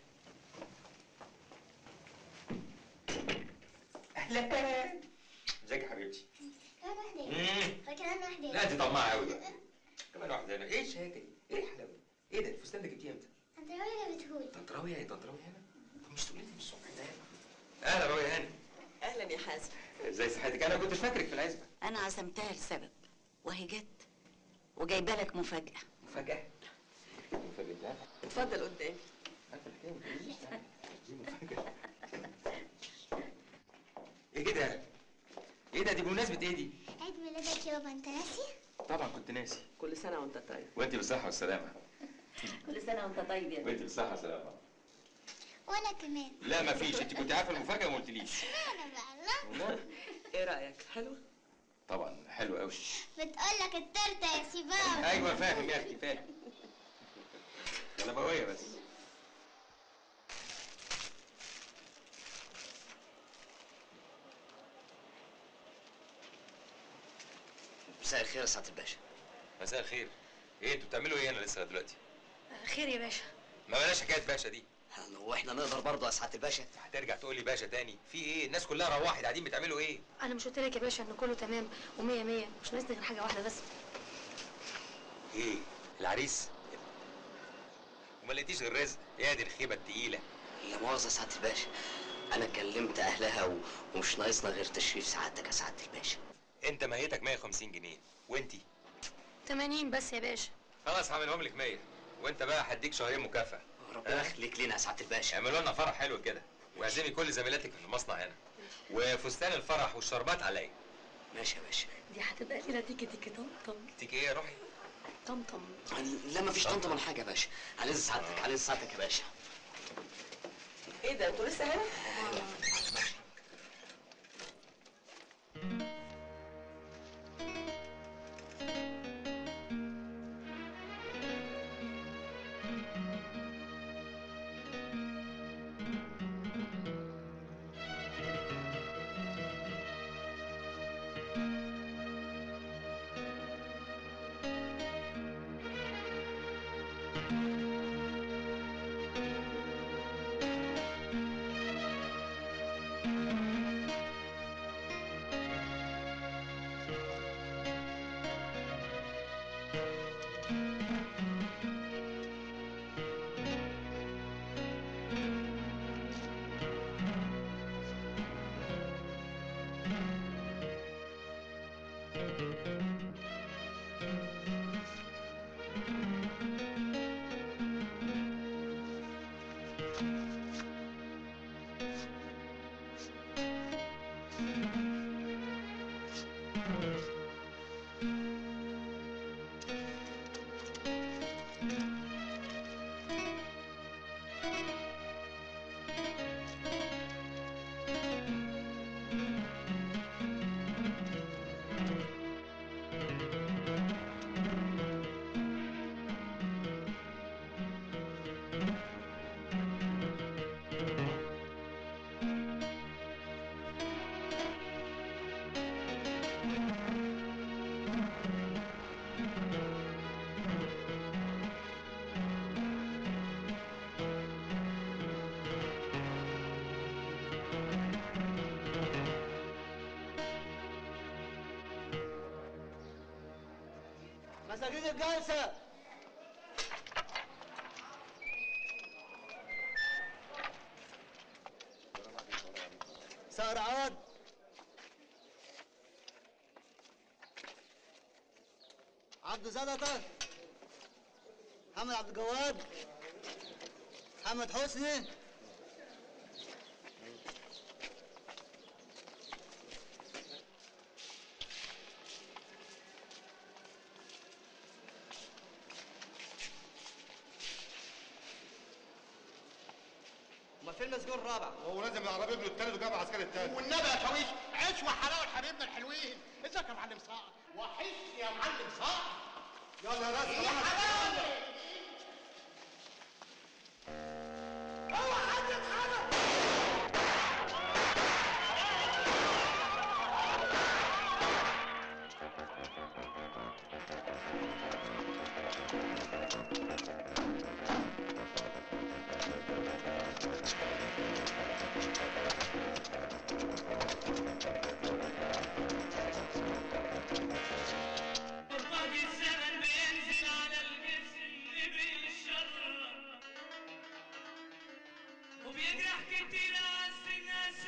اهلا ازيك يا حبيبتي كمان واحدة مم. كمان واحدة لا دي طماعه قوي بقى كمان واحده هنا ايه الشهاده دي ايه الحلاوه دي؟ ايه ده الفستان ده جبتيه امتى انت راجل بتقول طنط راويه ايه طنط راويه هنا طب مش تقولي لي من الصبح ده اهلا راويه هاني اهلا يا حازم ازاي صحتك انا كنت فاكرك في العزبه انا عزمتها لسبب وهي جت وجايبه لك مفاجاه مفاجاه مفاجاه اتفضل قدامي عارفه الحكايه ما تقوليش يعني. دي مفاجاه ايه ده ايه ده دي بمناسبه ايه دي عيد ميلادك يا بابا انت ناسي طبعا كنت ناسي كل سنه وانت طيب وانت بالصحه والسلامه كل سنه وانت طيب يا وانت بالصحه والسلامه وانا كمان لا ما فيش انت كنت عارفه المفاجاه وما قلتليش انا بقى لا ايه رايك حلو طبعا حلو قوي بتقول لك التورته يا سيباب ايوه فاهم يا اختي فاهم نبويه بس مساء الخير يا سعاده الباشا مساء الخير ايه انتوا بتعملوا ايه هنا لسه دلوقتي خير يا باشا ما بلاش حكايه باشا دي هو احنا نقدر برضه يا سعاده الباشا هترجع تقول لي باشا تاني في ايه الناس كلها روحت قاعدين بتعملوا ايه انا مش قلت لك يا باشا ان كله تمام ومية مية مش ناقصني غير حاجه واحده بس ايه العريس وما لقيتيش غير رزق يا دي الخيبه التقيله لا مؤاخذه يا سعاده الباشا انا كلمت اهلها و... ومش ناقصنا غير تشريف سعادتك يا سعاده الباشا انت ميتك 150 جنيه وانتي 80 بس يا باشا خلاص هعملهم لك 100 وانت بقى هديك شهرين مكافاه ربنا يخليك لينا يا سعاده الباشا اعملوا لنا فرح حلو كده واعزمي كل زميلاتك في المصنع هنا وفستان الفرح والشربات عليا ماشي يا باشا دي هتبقى ليله تيكي تيكي طمطم تيجي ايه يا روحي طمطم لا مفيش طنطا ولا حاجه يا باشا على اذن سعادتك على اذن سعادتك يا باشا ايه ده انتوا لسه هنا؟ مساجين الجلسة سرعان عبد زلطة محمد عبد الجواد محمد حسني امال فين المسجون الرابع؟ هو نازل من العربيه ابنه التالت وجاب عسكري التالت والنبي يا شاويش عيش وحلاوه حبيبنا الحلوين ازيك يا معلم صقر؟ وحشني يا معلم صقر يلا يا راسي يا حلاوه اوعى حد يتحرك باقي الزمن بينزل على الجسم بالشر وبيجرح كتير عز الناس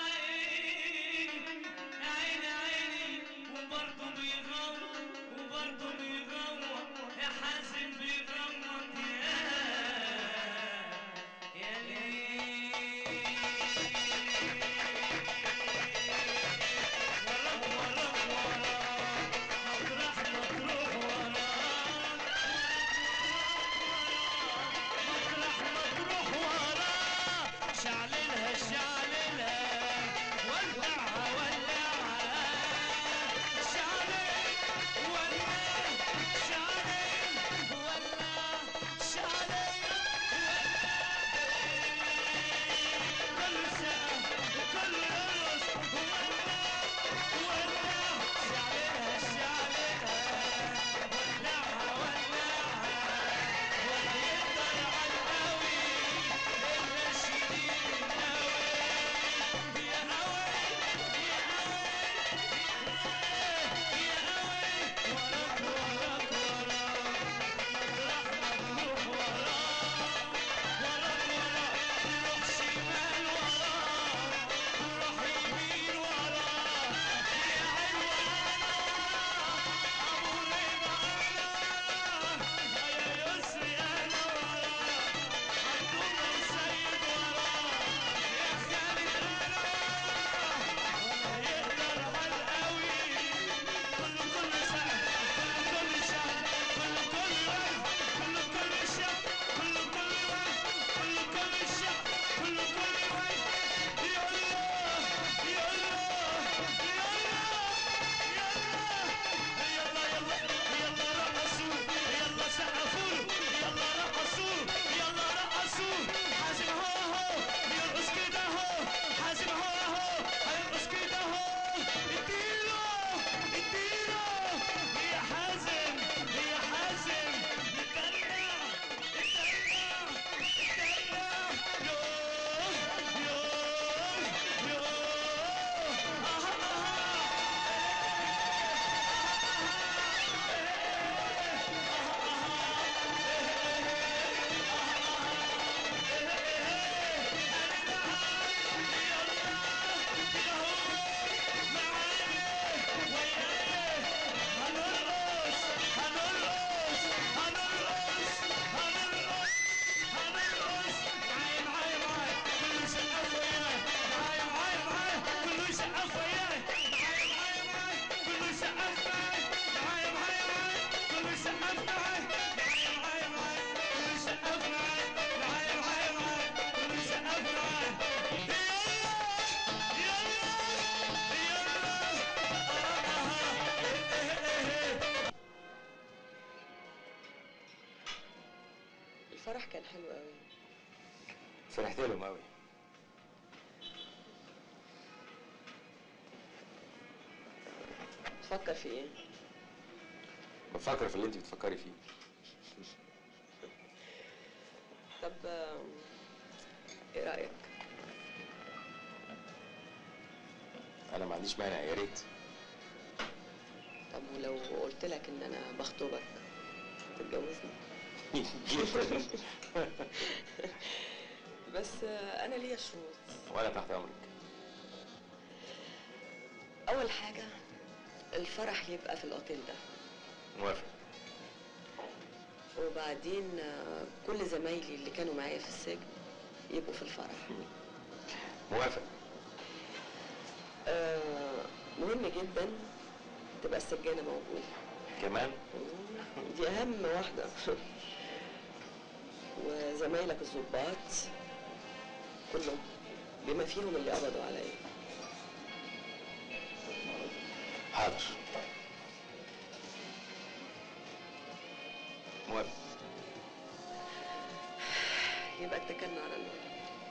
عين عين عيني وبرضه بيغوط وبرضه بيغوط يا حازم بيغوط يا يا ليل ورا ورا ورا مطرح مطروح ورا مطرح مطروح ورا شعللها الفرح كان حلو قوي فرحت لهم قوي تفكر في ايه بفكر في اللي انت بتفكري فيه طب آم، ايه رايك انا ما عنديش مانع يا ريت طب ولو قلت لك ان انا بخطبك تتجوزني بس آه، انا ليا شروط وانا تحت امرك اول حاجه الفرح يبقى في الاوتيل ده موافق وبعدين آه، كل زمايلي اللي كانوا معايا في السجن يبقوا في الفرح موافق آه، مهم جدا تبقى السجانة موجودة كمان دي أهم واحدة وزمايلك الضباط كلهم بما فيهم اللي قبضوا عليا حاضر موافق يبقى اتكلنا على الله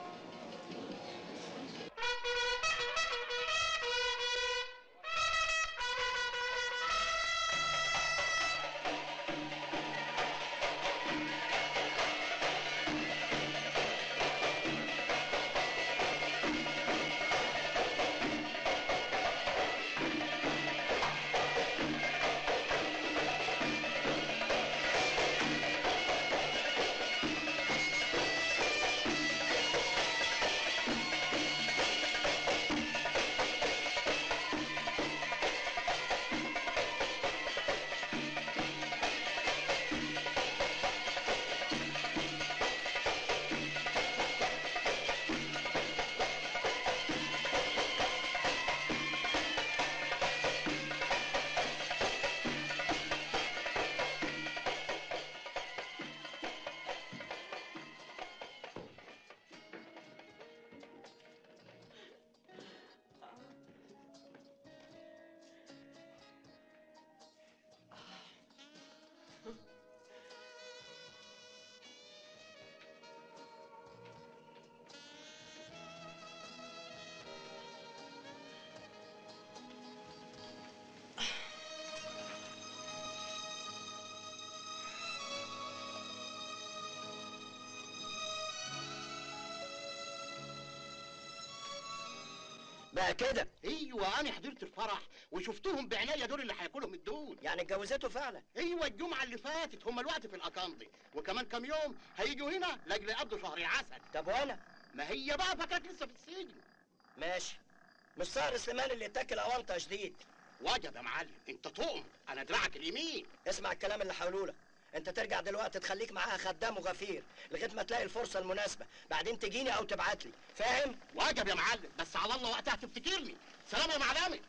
بقى كده ايوه انا حضرت الفرح وشفتهم بعناية دول اللي هياكلهم الدول يعني اتجوزته فعلا ايوه الجمعه اللي فاتت هم الوقت في الاكاندي وكمان كام يوم هيجوا هنا لاجل يقضوا شهر العسل طب وانا ما هي بقى فكانت لسه في السجن ماشي مش صار سليمان اللي اتاكل اوانطه جديد وجب يا معلم انت تؤمر انا دراعك اليمين اسمع الكلام اللي حاولوا لك انت ترجع دلوقتي تخليك معاها خدام وغفير لغايه ما تلاقي الفرصه المناسبه بعدين تجيني او تبعت لي فاهم واجب يا معلم بس على الله وقتها تفتكرني سلام يا معلمي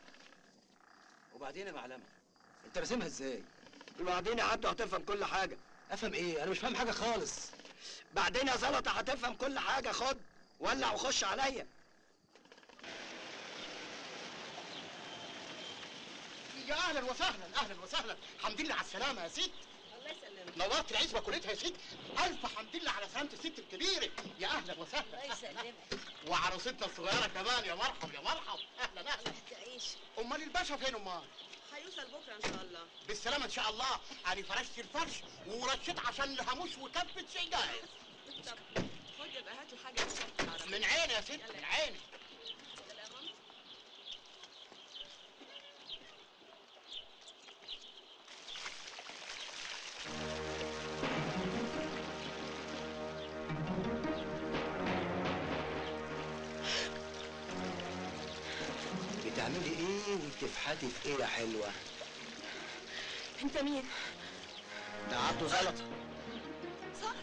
وبعدين يا معلمه انت راسمها ازاي وبعدين يا عبده هتفهم كل حاجه افهم ايه انا مش فاهم حاجه خالص بعدين يا زلطه هتفهم كل حاجه خد ولع وخش عليا يا اهلا وسهلا اهلا وسهلا حمد لله على السلامه يا ست الله يسلمك نورت العزبه كلها يا ست الف حمد لله على سلامه الست الكبيره يا اهلا وسهلا الله يسلمك وعروستنا الصغيره كمان يا مرحب يا مرحب اهلا اهلا تعيش امال الباشا فين امال هيوصل بكره ان شاء الله بالسلامه ان شاء الله انا فرشت الفرش ورشيت عشان الهاموش وكبت شيء جاهز طب خد يبقى هاتوا حاجه تشرب العربية. من عيني يا ست من عيني سلام. بتعملي ايه وبتفحتي في ايه يا حلوه انت مين ده عبده زلطه صح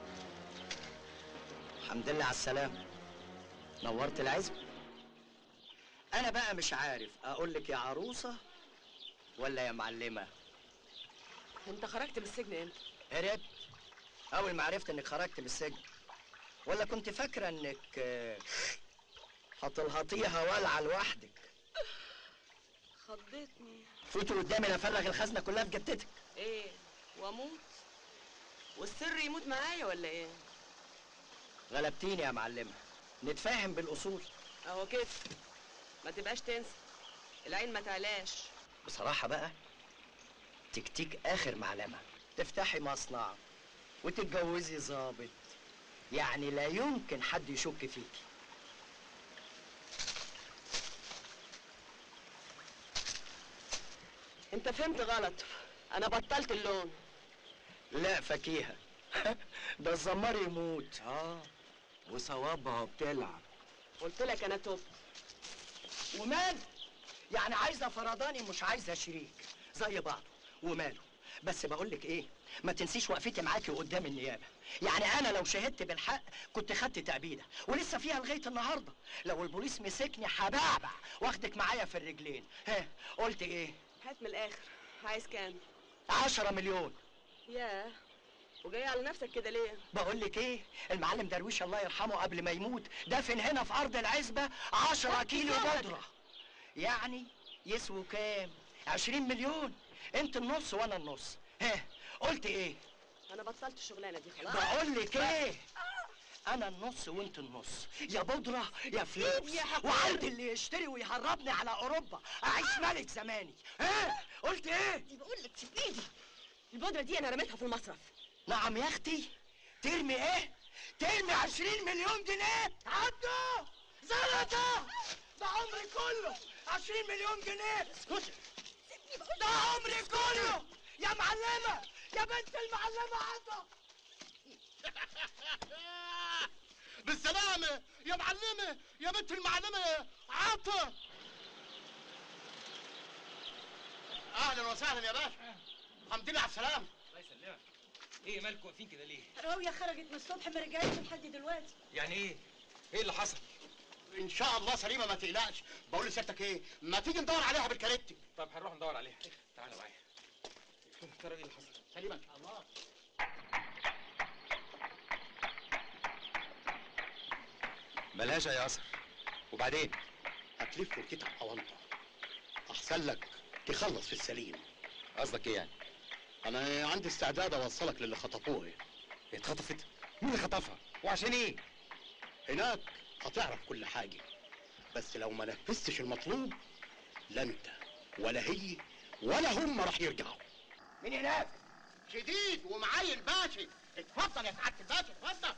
الحمد لله على السلامه نورت العزب انا بقى مش عارف اقول لك يا عروسه ولا يا معلمه انت خرجت من السجن امتى هربت اول ما عرفت انك خرجت من السجن ولا كنت فاكره انك آه، هتلهطيها والعه لوحدك خضتني فوتي قدامي لافرغ الخزنه كلها في جتتك ايه واموت والسر يموت معايا ولا ايه غلبتيني يا معلمه نتفاهم بالاصول اهو كده ما تبقاش تنسى العين ما تعلاش بصراحه بقى تكتيك اخر معلمه تفتحي مصنع وتتجوزي ظابط يعني لا يمكن حد يشك فيكي انت فهمت غلط انا بطلت اللون لا فكيهه ده الزمار يموت اه وصوابها بتلعب قلت لك انا توب ومال يعني عايزه فرداني مش عايزه شريك زي بعض وماله بس بقول لك ايه ما تنسيش وقفتي معاكي قدام النيابه يعني انا لو شهدت بالحق كنت خدت تأبيده ولسه فيها لغايه النهارده لو البوليس مسكني هبعبع واخدك معايا في الرجلين ها قلت ايه هات من الاخر عايز كام عشرة مليون ياه وجاي على نفسك كده ليه بقول لك ايه المعلم درويش الله يرحمه قبل ما يموت دفن هنا في ارض العزبه 10 كيلو بودره يعني يسووا كام 20 مليون انت النص وانا النص ها قلت ايه انا بطلت الشغلانه دي خلاص بقول لك ايه انا النص وانت النص يا بودره يا فلوس يا حقير. وعندي اللي يشتري ويهربني على اوروبا اعيش ملك زماني ها قلت ايه دي بقول لك سيب ايدي البودره دي انا رميتها في المصرف نعم يا اختي ترمي ايه ترمي 20 مليون جنيه عدوا زلطه ده عمري كله 20 مليون جنيه اسكتي ده عمري كله يا معلمه يا بنت المعلمه عطا بالسلامة يا معلمة يا بنت المعلمة عاطة أهلا وسهلا يا باشا الحمد لله على السلامة الله يسلمك ايه مالكم واقفين كده ليه؟ راوية خرجت من الصبح ما رجعتش لحد دلوقتي يعني ايه؟ ايه اللي حصل؟ إن شاء الله سليمة ما تقلقش بقول لسيادتك إيه ما تيجي ندور عليها بالكاريتي طب هنروح ندور عليها تعالى معايا ترى ايه اللي حصل؟ سليمة إن شاء الله ملهاش اي اثر وبعدين هتلف وتتعب أونطة أحسن لك تخلص في السليم قصدك ايه يعني؟ أنا عندي استعداد أوصلك للي خطفوه اتخطفت؟ مين اللي خطفها؟ وعشان ايه؟ هناك هتعرف كل حاجة بس لو ما نفذتش المطلوب لا انت ولا هي ولا هم راح يرجعوا مين هناك شديد ومعاي الباشا اتفضل يا سعادة الباشا اتفضل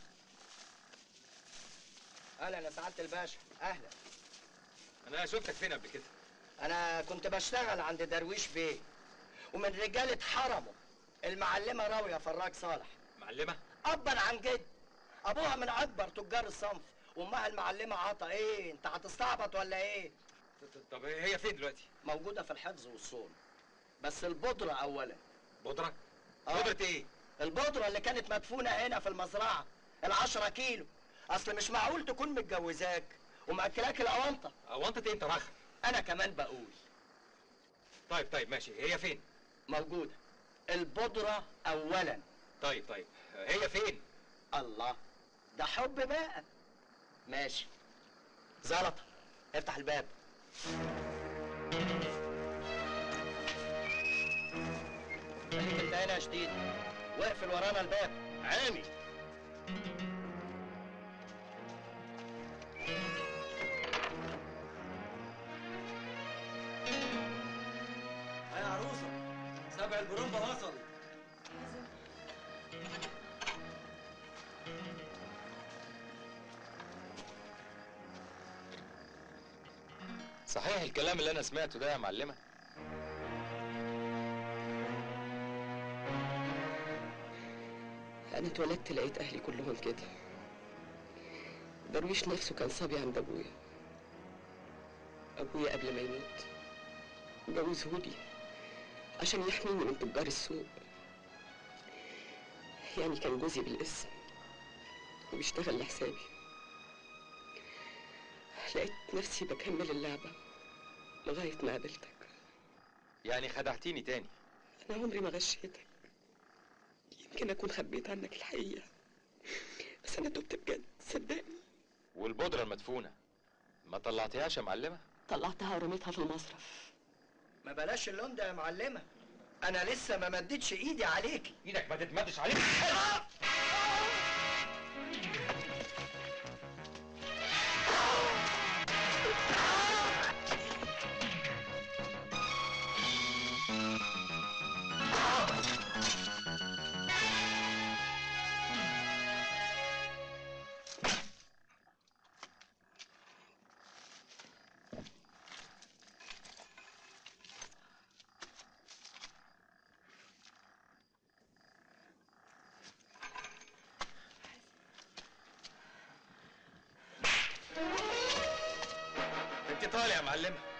اهلا يا سعاده الباشا اهلا انا شفتك فين قبل كده؟ انا كنت بشتغل عند درويش بيه ومن رجاله حرمه المعلمه راويه فراج صالح معلمه؟ ابا عن جد ابوها من اكبر تجار الصنف وامها المعلمه عطا ايه انت هتستعبط ولا ايه طب هي فين دلوقتي؟ موجوده في الحفظ والصون بس البودره اولا بودره؟ آه. بودرة ايه؟ البودره اللي كانت مدفونه هنا في المزرعه العشرة كيلو اصل مش معقول تكون متجوزاك ومأكلاك الاونطه اونطه ايه انت رخم انا كمان بقول طيب طيب ماشي هي فين؟ موجوده البودره اولا طيب طيب هي فين؟ الله ده حب بقى ماشي زلطه افتح الباب خليك انت هنا يا شديد واقفل ورانا الباب عيني يا عروسه سبع البرومبا وصل صحيح الكلام اللي انا سمعته ده يا معلمه؟ انا اتولدت لقيت اهلي كلهم كده درويش نفسه كان صبي عند ابويا ابويا قبل ما يموت جوزهولي عشان يحميني من تجار السوق يعني كان جوزي بالاسم وبيشتغل لحسابي لقيت نفسي بكمل اللعبة لغاية ما قابلتك يعني خدعتيني تاني أنا عمري ما غشيتك يمكن أكون خبيت عنك الحقيقة بس أنا تبت بجد صدقني والبودره المدفونه ما طلعتيهاش يا معلمه؟ طلعتها ورميتها في المصرف ما بلاش اللون ده يا معلمه انا لسه ما مدتش ايدي عليكي ايدك ما تتمدش عليك انت طالع يا معلمه